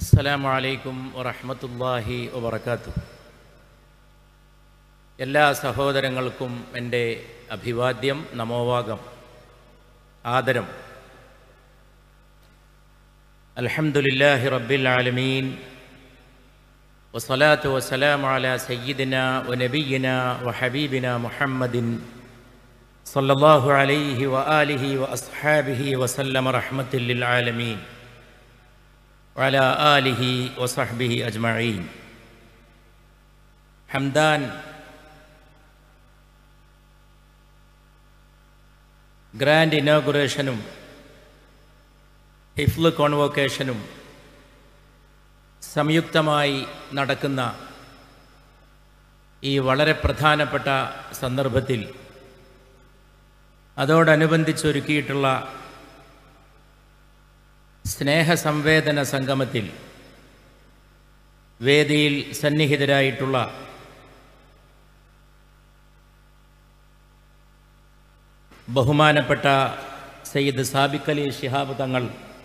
അസ്സലാമു അലൈക്കും വറഹ്മത്തുള്ളാഹി വബർക്കാത്തു എല്ലാ സഹോദരങ്ങൾക്കും എൻ്റെ അഭിവാദ്യം നമോവാകം ആദരം അൽഹംദുലില്ലാഹി റബ്ബിൽ ആലമീൻ വസ്സലാത്തു വസ്സലാമു അലാ സയ്യിദിന വനബിയിന വഹബീബിന മുഹമ്മദിൻ സല്ലല്ലാഹു അലൈഹി വആലിഹി വഅസ്ഹാബിഹി വസല്ലമ റഹ്മത്തിൽ ലിൽ ആലമീൻ وعلى آله وصحبه أجمعين ഹംദാൻ ഗ്രാൻഡ് ഇനോഗുറേഷനും ഹിഫ്ല് കോൺവോക്കേഷനും സംയുക്തമായി നടക്കുന്ന ഈ വളരെ പ്രധാനപ്പെട്ട സന്ദർഭത്തിൽ അതോടനുബന്ധിച്ചൊരുക്കിയിട്ടുള്ള സ്നേഹസംവേദന സംഗമത്തിൽ വേദിയിൽ സന്നിഹിതരായിട്ടുള്ള ബഹുമാനപ്പെട്ട സയ്യിദ് സാബിഖ് അലി ശിഹാബ് തങ്ങൾ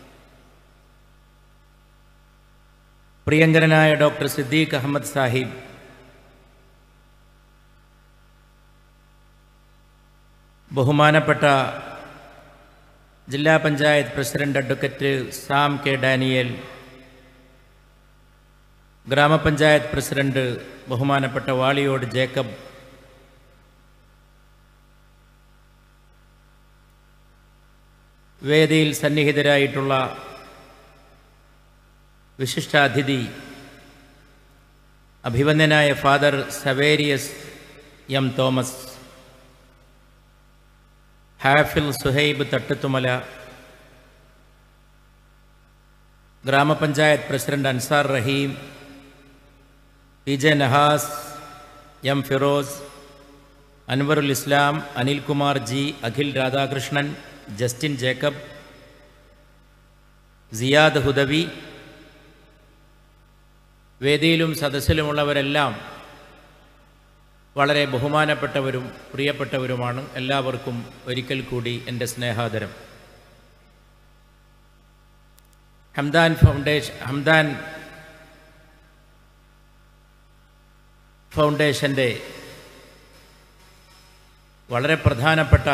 പ്രിയങ്കരനായ ഡോക്ടർ സിദ്ദീഖ് അഹമ്മദ് സാഹിബ് ബഹുമാനപ്പെട്ട ജില്ലാ panchayat president advocate Sam K Daniel grama panchayat president ബഹുമാനപ്പെട്ട വാളിയോട് ജേക്കബ് വേദിയിൽ സന്നിഹിതരായിട്ടുള്ള വിശിഷ്ടാതിഥി അഭിവന്ദനായ father Saverius M Thomas Hafil Suhaib Thattuthumala grama panchayat president Ansar Rahim P J Nahas M Firoz Anwarul Islam Anilkumar G Akhil Radhakrishnan Justin Jacob Siyad Hudawi വേദിയിലും സദസ്സിലുമുള്ളവരെല്ലാം വളരെ ബഹുമാനപ്പെട്ടവരും പ്രിയപ്പെട്ടവരുമാണ് എല്ലാവർക്കും ഒരിക്കൽ കൂടി എൻ്റെ സ്നേഹാദരം ഹംദാൻ ഫൗണ്ടേഷൻ ഹംദാൻ ഫൗണ്ടേഷൻ്റെ വളരെ പ്രധാനപ്പെട്ട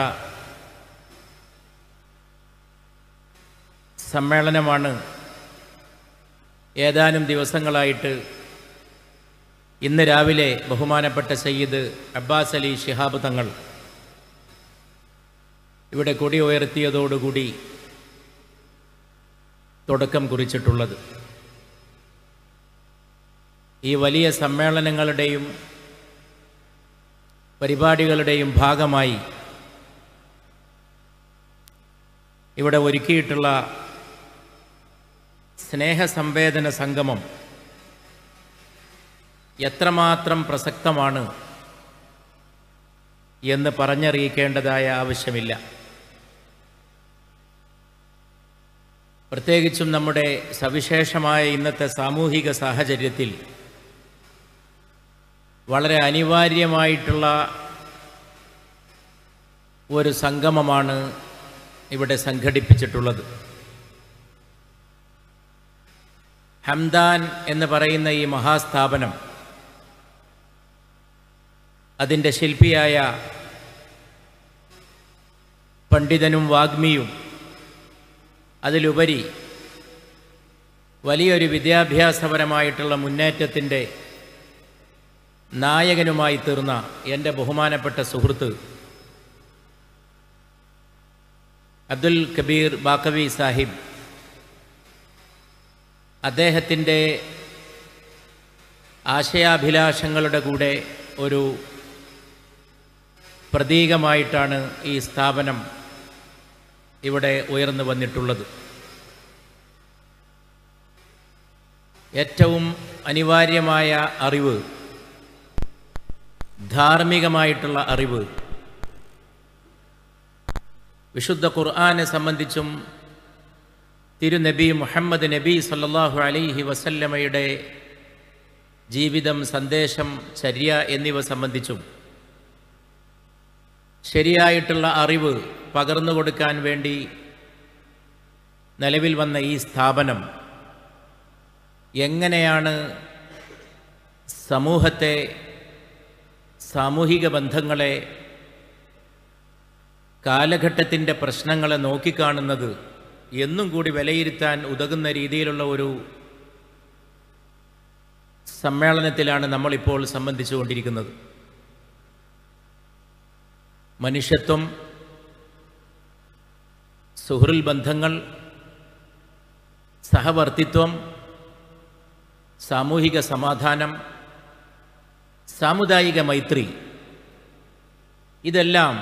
സമ്മേളനമാണ് ഏതാനും ദിവസങ്ങളായിട്ട് ഇന്ന് രാവിലെ ബഹുമാനപ്പെട്ട സയ്യിദ് അബ്ബാസ് അലി ഷിഹാബ് തങ്ങൾ ഇവിടെ കൊടി ഉയർത്തിയതോടുകൂടി തുടക്കം കുറിച്ചിട്ടുള്ളത് ഈ വലിയ സമ്മേളനങ്ങളുടെയും പരിപാടികളുടെയും ഭാഗമായി ഇവിടെ ഒരുക്കിയിട്ടുള്ള സ്നേഹസംവേദന സംഗമം എത്രമാത്രം പ്രസക്തമാണ് എന്ന് പറഞ്ഞറിയിക്കേണ്ടതായ ആവശ്യമില്ല പ്രത്യേകിച്ചും നമ്മുടെ സവിശേഷമായ ഇന്നത്തെ സാമൂഹിക സാഹചര്യത്തിൽ വളരെ അനിവാര്യമായിട്ടുള്ള ഒരു സംഗമമാണ് ഇവിടെ സംഘടിപ്പിച്ചിട്ടുള്ളത് ഹംദാൻ എന്ന് പറയുന്ന ഈ മഹാസ്ഥാപനം അതിൻ്റെ ശില്പിയായ പണ്ഡിതനും വാഗ്മിയും അതിലുപരി വലിയൊരു വിദ്യാഭ്യാസപരമായിട്ടുള്ള മുന്നേറ്റത്തിൻ്റെ നായകനുമായി തീർന്ന എൻ്റെ ബഹുമാനപ്പെട്ട സുഹൃത്ത് അബ്ദുൽ കബീർ ബാക്കവി സാഹിബ് അദ്ദേഹത്തിൻ്റെ ആശയാഭിലാഷങ്ങളുടെ കൂടെ ഒരു പ്രതീകമായിട്ടാണ് ഈ സ്ഥാപനം ഇവിടെ ഉയർന്നു വന്നിട്ടുള്ളത് ഏറ്റവും അനിവാര്യമായ അറിവ് ധാർമ്മികമായിട്ടുള്ള അറിവ് വിശുദ്ധ ഖുർആനെ സംബന്ധിച്ചും തിരുനബി മുഹമ്മദ് നബി സല്ലാഹു അലൈഹി വസല്ലമയുടെ ജീവിതം സന്ദേശം ചര്യ എന്നിവ സംബന്ധിച്ചും ശരിയായിട്ടുള്ള അറിവ് പകർന്നു കൊടുക്കാൻ വേണ്ടി നിലവിൽ വന്ന ഈ സ്ഥാപനം എങ്ങനെയാണ് സമൂഹത്തെ സാമൂഹിക ബന്ധങ്ങളെ കാലഘട്ടത്തിൻ്റെ പ്രശ്നങ്ങളെ നോക്കിക്കാണുന്നത് എന്നും കൂടി വിലയിരുത്താൻ ഉതകുന്ന രീതിയിലുള്ള ഒരു സമ്മേളനത്തിലാണ് നമ്മളിപ്പോൾ സംബന്ധിച്ചുകൊണ്ടിരിക്കുന്നത് മനുഷ്യത്വം സുഹൃൽ ബന്ധങ്ങൾ സഹവർത്തിത്വം സാമൂഹിക സമാധാനം സാമുദായിക മൈത്രി ഇതെല്ലാം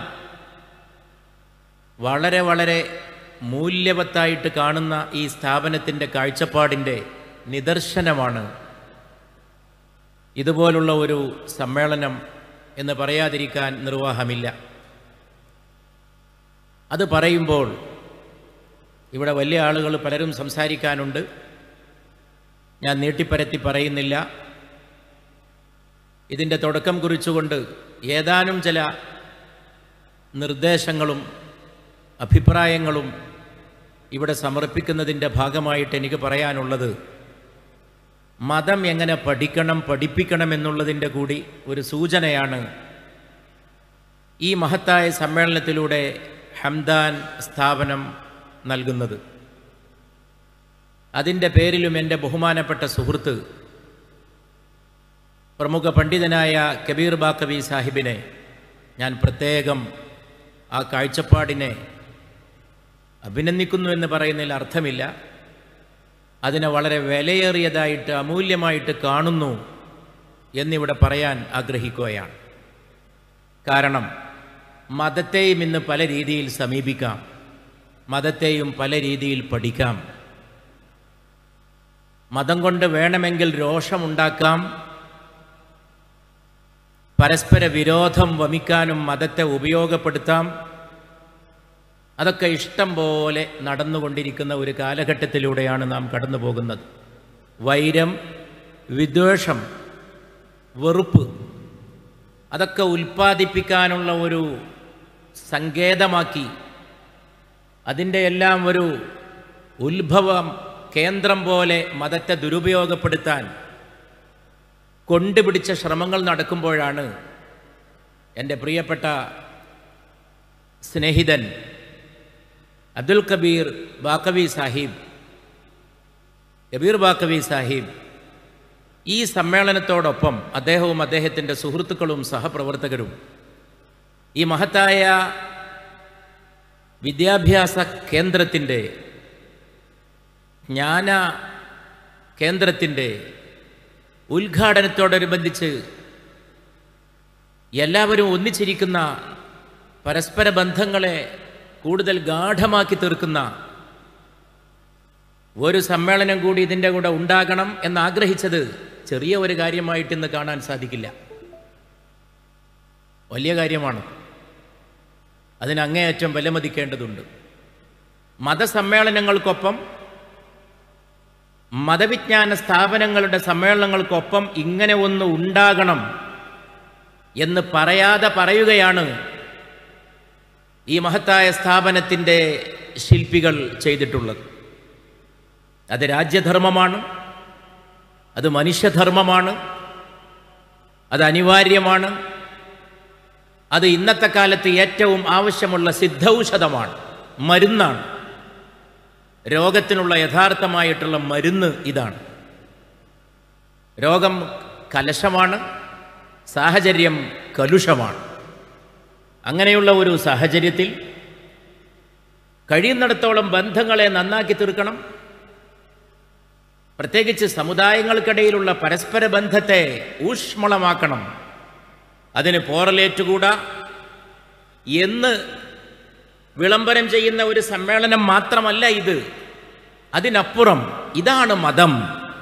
വളരെ വളരെ മൂല്യവത്തായിട്ട് കാണുന്ന ഈ സ്ഥാപനത്തിൻ്റെ കാഴ്ചപ്പാടിൻ്റെ നിദർശനമാണ് ഇതുപോലുള്ള ഒരു സമ്മേളനം എന്ന് പറയാതിരിക്കാൻ നിർവാഹമില്ല അത് പറയുമ്പോൾ ഇവിടെ വലിയ ആളുകൾ പലരും സംസാരിക്കാനുണ്ട് ഞാൻ നീട്ടിപ്പരത്തി പറയുന്നില്ല ഇതിൻ്റെ തുടക്കം കുറിച്ചുകൊണ്ട് ഏതാനും ചില നിർദ്ദേശങ്ങളും അഭിപ്രായങ്ങളും ഇവിടെ സമർപ്പിക്കുന്നതിൻ്റെ ഭാഗമായിട്ട് എനിക്ക് പറയാനുള്ളത് മതം എങ്ങനെ പഠിക്കണം പഠിപ്പിക്കണം എന്നുള്ളതിൻ്റെ കൂടി ഒരു സൂചനയാണ് ഈ മഹത്തായ സമ്മേളനത്തിലൂടെ ഹംദാൻ സ്ഥാപനം നൽകുന്നത് അതിൻ്റെ പേരിലും എൻ്റെ ബഹുമാനപ്പെട്ട സുഹൃത്ത് പ്രമുഖ പണ്ഡിതനായ കബീർ ബാക്കവി സാഹിബിനെ ഞാൻ പ്രത്യേകം ആ കാഴ്ചപ്പാടിനെ അഭിനന്ദിക്കുന്നു എന്ന് പറയുന്നതിൽ അർത്ഥമില്ല അതിനെ വളരെ വിലയേറിയതായിട്ട് അമൂല്യമായിട്ട് കാണുന്നു എന്നിവിടെ പറയാൻ ആഗ്രഹിക്കുകയാണ് കാരണം മതത്തെയും ഇന്ന് പല രീതിയിൽ സമീപിക്കാം മതത്തെയും പല രീതിയിൽ പഠിക്കാം മതം കൊണ്ട് വേണമെങ്കിൽ രോഷമുണ്ടാക്കാം പരസ്പര വിരോധം വമിക്കാനും മതത്തെ ഉപയോഗപ്പെടുത്താം അതൊക്കെ ഇഷ്ടം പോലെ നടന്നുകൊണ്ടിരിക്കുന്ന ഒരു കാലഘട്ടത്തിലൂടെയാണ് നാം കടന്നു പോകുന്നത് വൈരം വിദ്വേഷം വെറുപ്പ് അതൊക്കെ ഉൽപ്പാദിപ്പിക്കാനുള്ള ഒരു സങ്കേതമാക്കി അതിൻ്റെ എല്ലാം ഒരു ഉത്ഭവം കേന്ദ്രം പോലെ മതത്തെ ദുരുപയോഗപ്പെടുത്താൻ കൊണ്ടുപിടിച്ച ശ്രമങ്ങൾ നടക്കുമ്പോഴാണ് എൻ്റെ പ്രിയപ്പെട്ട സ്നേഹിതൻ അബ്ദുൽ കബീർ ബാക്കവി സാഹിബ് കബീർ ബാക്കവി സാഹിബ് ഈ സമ്മേളനത്തോടൊപ്പം അദ്ദേഹവും അദ്ദേഹത്തിൻ്റെ സുഹൃത്തുക്കളും സഹപ്രവർത്തകരും ഈ മഹത്തായ വിദ്യാഭ്യാസ കേന്ദ്രത്തിൻ്റെ ജ്ഞാന കേന്ദ്രത്തിൻ്റെ ഉദ്ഘാടനത്തോടനുബന്ധിച്ച് എല്ലാവരും ഒന്നിച്ചിരിക്കുന്ന പരസ്പര ബന്ധങ്ങളെ കൂടുതൽ ഗാഠമാക്കി തീർക്കുന്ന ഒരു സമ്മേളനം കൂടി ഇതിൻ്റെ കൂടെ ഉണ്ടാകണം എന്നാഗ്രഹിച്ചത് ചെറിയ ഒരു കാര്യമായിട്ട് ഇന്ന് കാണാൻ സാധിക്കില്ല വലിയ കാര്യമാണ് അതിന് അങ്ങേയറ്റം വിലമതിക്കേണ്ടതുണ്ട് മതസമ്മേളനങ്ങൾക്കൊപ്പം മതവിജ്ഞാന സ്ഥാപനങ്ങളുടെ സമ്മേളനങ്ങൾക്കൊപ്പം ഇങ്ങനെ ഒന്ന് ഉണ്ടാകണം എന്ന് പറയാതെ പറയുകയാണ് ഈ മഹത്തായ സ്ഥാപനത്തിൻ്റെ ശില്പികൾ ചെയ്തിട്ടുള്ളത് അത് രാജ്യധർമ്മമാണ് അത് മനുഷ്യധർമ്മമാണ് അത് അനിവാര്യമാണ് അത് ഇന്നത്തെ കാലത്ത് ഏറ്റവും ആവശ്യമുള്ള സിദ്ധൌഷധമാണ് മരുന്നാണ് രോഗത്തിനുള്ള യഥാർത്ഥമായിട്ടുള്ള മരുന്ന് ഇതാണ് രോഗം കലശമാണ് സാഹചര്യം കലുഷമാണ് അങ്ങനെയുള്ള ഒരു സാഹചര്യത്തിൽ കഴിയുന്നിടത്തോളം ബന്ധങ്ങളെ നന്നാക്കി തീർക്കണം പ്രത്യേകിച്ച് സമുദായങ്ങൾക്കിടയിലുള്ള പരസ്പര ബന്ധത്തെ ഊഷ്മളമാക്കണം അതിന് പോറലേറ്റുകൂടാ എന്ന് വിളംബരം ചെയ്യുന്ന ഒരു സമ്മേളനം മാത്രമല്ല ഇത് അതിനപ്പുറം ഇതാണ് മതം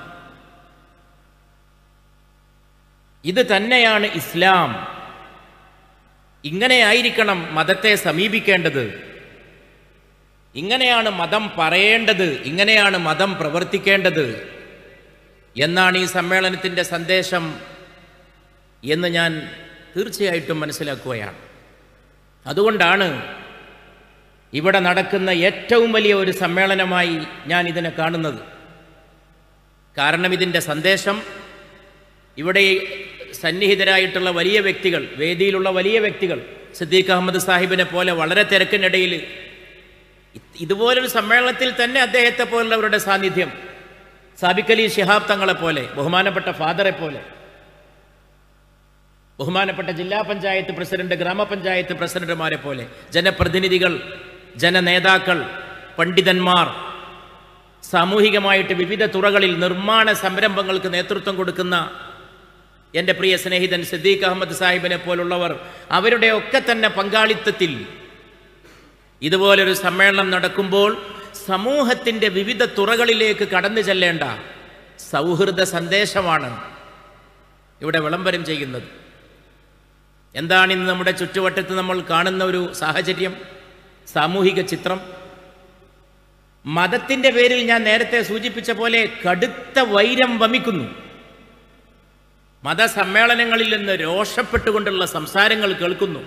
ഇത് തന്നെയാണ് ഇസ്ലാം ഇങ്ങനെയായിരിക്കണം മതത്തെ സമീപിക്കേണ്ടത് ഇങ്ങനെയാണ് മതം പറയേണ്ടത് ഇങ്ങനെയാണ് മതം പ്രവർത്തിക്കേണ്ടത് എന്നാണ് ഈ സമ്മേളനത്തിൻ്റെ സന്ദേശം എന്ന് ഞാൻ തീർച്ചയായിട്ടും മനസ്സിലാക്കുകയാണ് അതുകൊണ്ടാണ് ഇവിടെ നടക്കുന്ന ഏറ്റവും വലിയ ഒരു സമ്മേളനമായി ഞാൻ ഇതിനെ കാണുന്നത് കാരണം ഇതിൻ്റെ സന്ദേശം ഇവിടെ സന്നിഹിതരായിട്ടുള്ള വലിയ വ്യക്തികൾ വേദിയിലുള്ള വലിയ വ്യക്തികൾ സിദ്ദീഖ് അഹമ്മദ് സാഹിബിനെ പോലെ വളരെ തിരക്കിനിടയിൽ ഇതുപോലൊരു സമ്മേളനത്തിൽ തന്നെ അദ്ദേഹത്തെ പോലുള്ളവരുടെ സാന്നിധ്യം സാബിക് അലി ശിഹാബ് തങ്ങളെ പോലെ ബഹുമാനപ്പെട്ട ഫാദറെ പോലെ ബഹുമാനപ്പെട്ട ജില്ലാ പഞ്ചായത്ത് പ്രസിഡന്റ് ഗ്രാമപഞ്ചായത്ത് പ്രസിഡന്റുമാരെ പോലെ ജനപ്രതിനിധികൾ ജനനേതാക്കൾ പണ്ഡിതന്മാർ സാമൂഹികമായിട്ട് വിവിധ തുറകളിൽ നിർമ്മാണ സംരംഭങ്ങൾക്ക് നേതൃത്വം കൊടുക്കുന്ന എൻ്റെ പ്രിയ സ്നേഹിതൻ സിദ്ദീഖ് അഹമ്മദ് സാഹിബിനെ പോലുള്ളവർ അവരുടെ ഒക്കെ തന്നെ പങ്കാളിത്തത്തിൽ ഇതുപോലൊരു സമ്മേളനം നടക്കുമ്പോൾ സമൂഹത്തിൻ്റെ വിവിധ തുറകളിലേക്ക് കടന്നു ചെല്ലേണ്ട സൗഹൃദ സന്ദേശമാണ് ഇവിടെ വിളംബരം ചെയ്യുന്നത് എന്താണ് ഇന്ന് നമ്മുടെ ചുറ്റുവട്ടത്ത് നമ്മൾ കാണുന്ന ഒരു സാഹചര്യം സാമൂഹിക ചിത്രം മതത്തിൻ്റെ പേരിൽ ഞാൻ നേരത്തെ സൂചിപ്പിച്ച പോലെ കടുത്ത വൈരം വമിക്കുന്നു മതസമ്മേളനങ്ങളിൽ നിന്ന് രോഷപ്പെട്ടുകൊണ്ടുള്ള സംസാരങ്ങൾ കേൾക്കുന്നു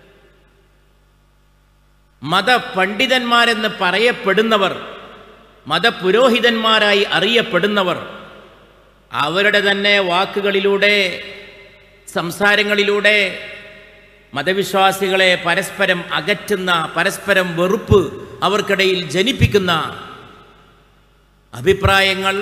മതപണ്ഡിതന്മാരെന്ന് പറയപ്പെടുന്നവർ മതപുരോഹിതന്മാരായി അറിയപ്പെടുന്നവർ അവരുടെ തന്നെ വാക്കുകളിലൂടെ സംസാരങ്ങളിലൂടെ മതവിശ്വാസികളെ പരസ്പരം അകറ്റുന്ന പരസ്പരം വെറുപ്പ് അവർക്കിടയിൽ ജനിപ്പിക്കുന്ന അഭിപ്രായങ്ങൾ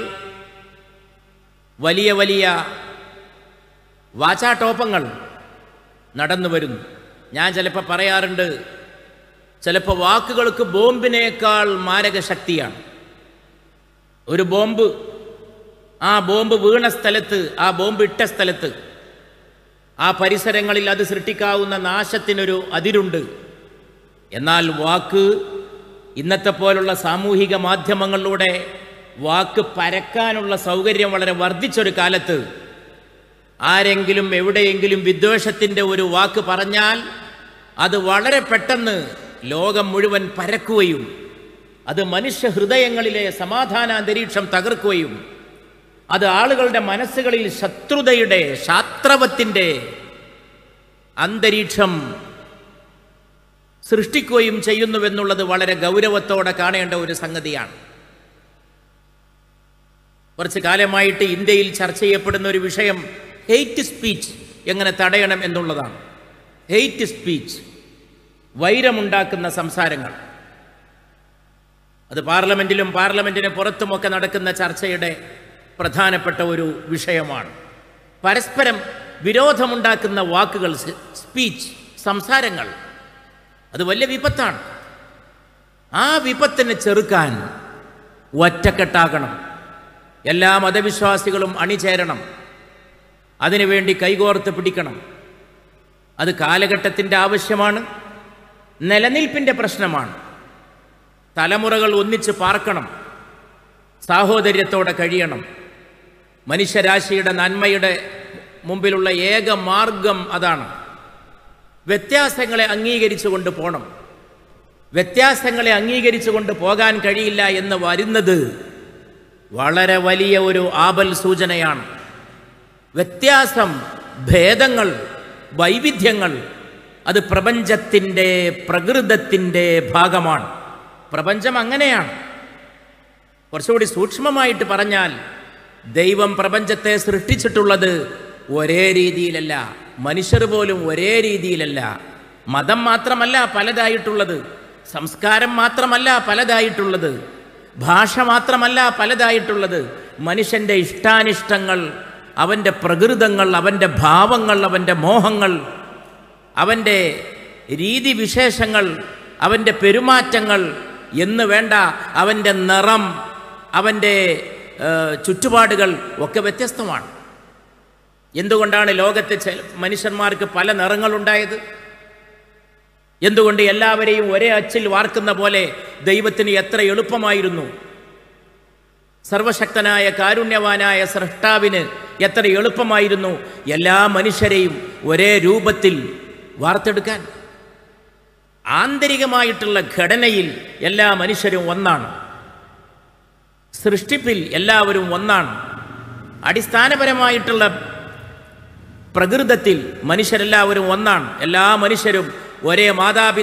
വലിയ വലിയ വാചാട്ടോപ്പങ്ങൾ നടന്നു വരുന്നു ഞാൻ ചിലപ്പോൾ പറയാറുണ്ട് ചിലപ്പോൾ വാക്കുകൾക്ക് ബോംബിനേക്കാൾ മാരക ശക്തിയാണ് ഒരു ബോംബ് ആ ബോംബ് വീണ സ്ഥലത്ത് ആ ബോംബ് ഇട്ട സ്ഥലത്ത് ആ പരിസരങ്ങളിൽ അത് സൃഷ്ടിക്കാവുന്ന നാശത്തിനൊരു അതിരുണ്ട് എന്നാൽ വാക്ക് ഇന്നത്തെ പോലുള്ള സാമൂഹിക മാധ്യമങ്ങളിലൂടെ വാക്ക് പരക്കാനുള്ള സൗകര്യം വളരെ വർദ്ധിച്ചൊരു കാലത്ത് ആരെങ്കിലും എവിടെയെങ്കിലും വിദ്വേഷത്തിൻ്റെ ഒരു വാക്ക് പറഞ്ഞാൽ അത് വളരെ പെട്ടെന്ന് ലോകം മുഴുവൻ പരക്കുകയും അത് മനുഷ്യ ഹൃദയങ്ങളിലെ സമാധാന അന്തരീക്ഷം തകർക്കുകയും അത് ആളുകളുടെ മനസ്സുകളിൽ ശത്രുതയുടെ ശാത്രവത്തിൻ്റെ അന്തരീക്ഷം സൃഷ്ടിക്കുകയും ചെയ്യുന്നുവെന്നുള്ളത് വളരെ ഗൗരവത്തോടെ കാണേണ്ട ഒരു സംഗതിയാണ് കുറച്ച് കാലമായിട്ട് ഇന്ത്യയിൽ ചർച്ച ചെയ്യപ്പെടുന്ന ഒരു വിഷയം ഹെയ്റ്റ് സ്പീച്ച് എങ്ങനെ തടയണം എന്നുള്ളതാണ് ഹെയ്റ്റ് സ്പീച്ച് വൈരമുണ്ടാക്കുന്ന സംസാരങ്ങൾ അത് പാർലമെന്റിലും പാർലമെന്റിന് പുറത്തുമൊക്കെ നടക്കുന്ന ചർച്ചയുടെ പ്രധാനപ്പെട്ട ഒരു വിഷയമാണ് പരസ്പരം വിരോധമുണ്ടാക്കുന്ന വാക്കുകൾ സ്പീച്ച് സംസാരങ്ങൾ അത് വലിയ വിപത്താണ് ആ വിപത്തിനെ ചെറുക്കാൻ ഒറ്റക്കെട്ടാകണം എല്ലാ മതവിശ്വാസികളും അണിചേരണം അതിനുവേണ്ടി കൈകോർത്ത് പിടിക്കണം അത് കാലഘട്ടത്തിൻ്റെ ആവശ്യമാണ് നിലനിൽപ്പിൻ്റെ പ്രശ്നമാണ് തലമുറകൾ ഒന്നിച്ച് പാർക്കണം സാഹോദര്യത്തോടെ കഴിയണം മനുഷ്യരാശിയുടെ നന്മയുടെ മുമ്പിലുള്ള ഏക മാർഗം അതാണ് വ്യത്യാസങ്ങളെ അംഗീകരിച്ചുകൊണ്ട് പോകണം വ്യത്യാസങ്ങളെ അംഗീകരിച്ചുകൊണ്ട് പോകാൻ കഴിയില്ല എന്ന് വരുന്നത് വളരെ വലിയ ഒരു ആപൽ സൂചനയാണ് വ്യത്യാസം ഭേദങ്ങൾ വൈവിധ്യങ്ങൾ അത് പ്രപഞ്ചത്തിൻ്റെ പ്രകൃതത്തിൻ്റെ ഭാഗമാണ് പ്രപഞ്ചം അങ്ങനെയാണ് കുറച്ചുകൂടി സൂക്ഷ്മമായിട്ട് പറഞ്ഞാൽ ദൈവം പ്രപഞ്ചത്തെ സൃഷ്ടിച്ചിട്ടുള്ളത് ഒരേ രീതിയിലല്ല മനുഷ്യർ പോലും ഒരേ രീതിയിലല്ല മതം മാത്രമല്ല പലതായിട്ടുള്ളത് സംസ്കാരം മാത്രമല്ല പലതായിട്ടുള്ളത് ഭാഷ മാത്രമല്ല പലതായിട്ടുള്ളത് മനുഷ്യൻ്റെ ഇഷ്ടാനിഷ്ടങ്ങൾ അവൻ്റെ പ്രകൃതങ്ങൾ അവൻ്റെ ഭാവങ്ങൾ അവൻ്റെ മോഹങ്ങൾ അവൻ്റെ രീതിവിശേഷങ്ങൾ അവൻ്റെ പെരുമാറ്റങ്ങൾ എന്ന് വേണ്ട അവൻ്റെ നിറം അവൻ്റെ ഏഹ്, ചുറ്റുപാടുകൾ ഒക്കെ വ്യത്യസ്തമാണ് എന്തുകൊണ്ടാണ് ലോകത്തെ ചെ- മനുഷ്യന്മാർക്ക് പല നിറങ്ങളുണ്ടായത് എന്തുകൊണ്ട് എല്ലാവരെയും ഒരേ അച്ചിൽ വാർക്കുന്ന പോലെ ദൈവത്തിന് എത്ര എളുപ്പമായിരുന്നു സർവശക്തനായ കാരുണ്യവാനായ സൃഷ്ടാവിന് എത്ര എളുപ്പമായിരുന്നു എല്ലാ മനുഷ്യരെയും ഒരേ രൂപത്തിൽ വാർത്തെടുക്കാൻ ആന്തരികമായിട്ടുള്ള ഘടനയിൽ എല്ലാ മനുഷ്യരും ഒന്നാണ് സൃഷ്ടിപ്പിൽ എല്ലാവരും ഒന്നാണ് അടിസ്ഥാനപരമായിട്ടുള്ള പ്രകൃതത്തിൽ മനുഷ്യരെല്ലാവരും ഒന്നാണ് എല്ലാ മനുഷ്യരും ഒരേ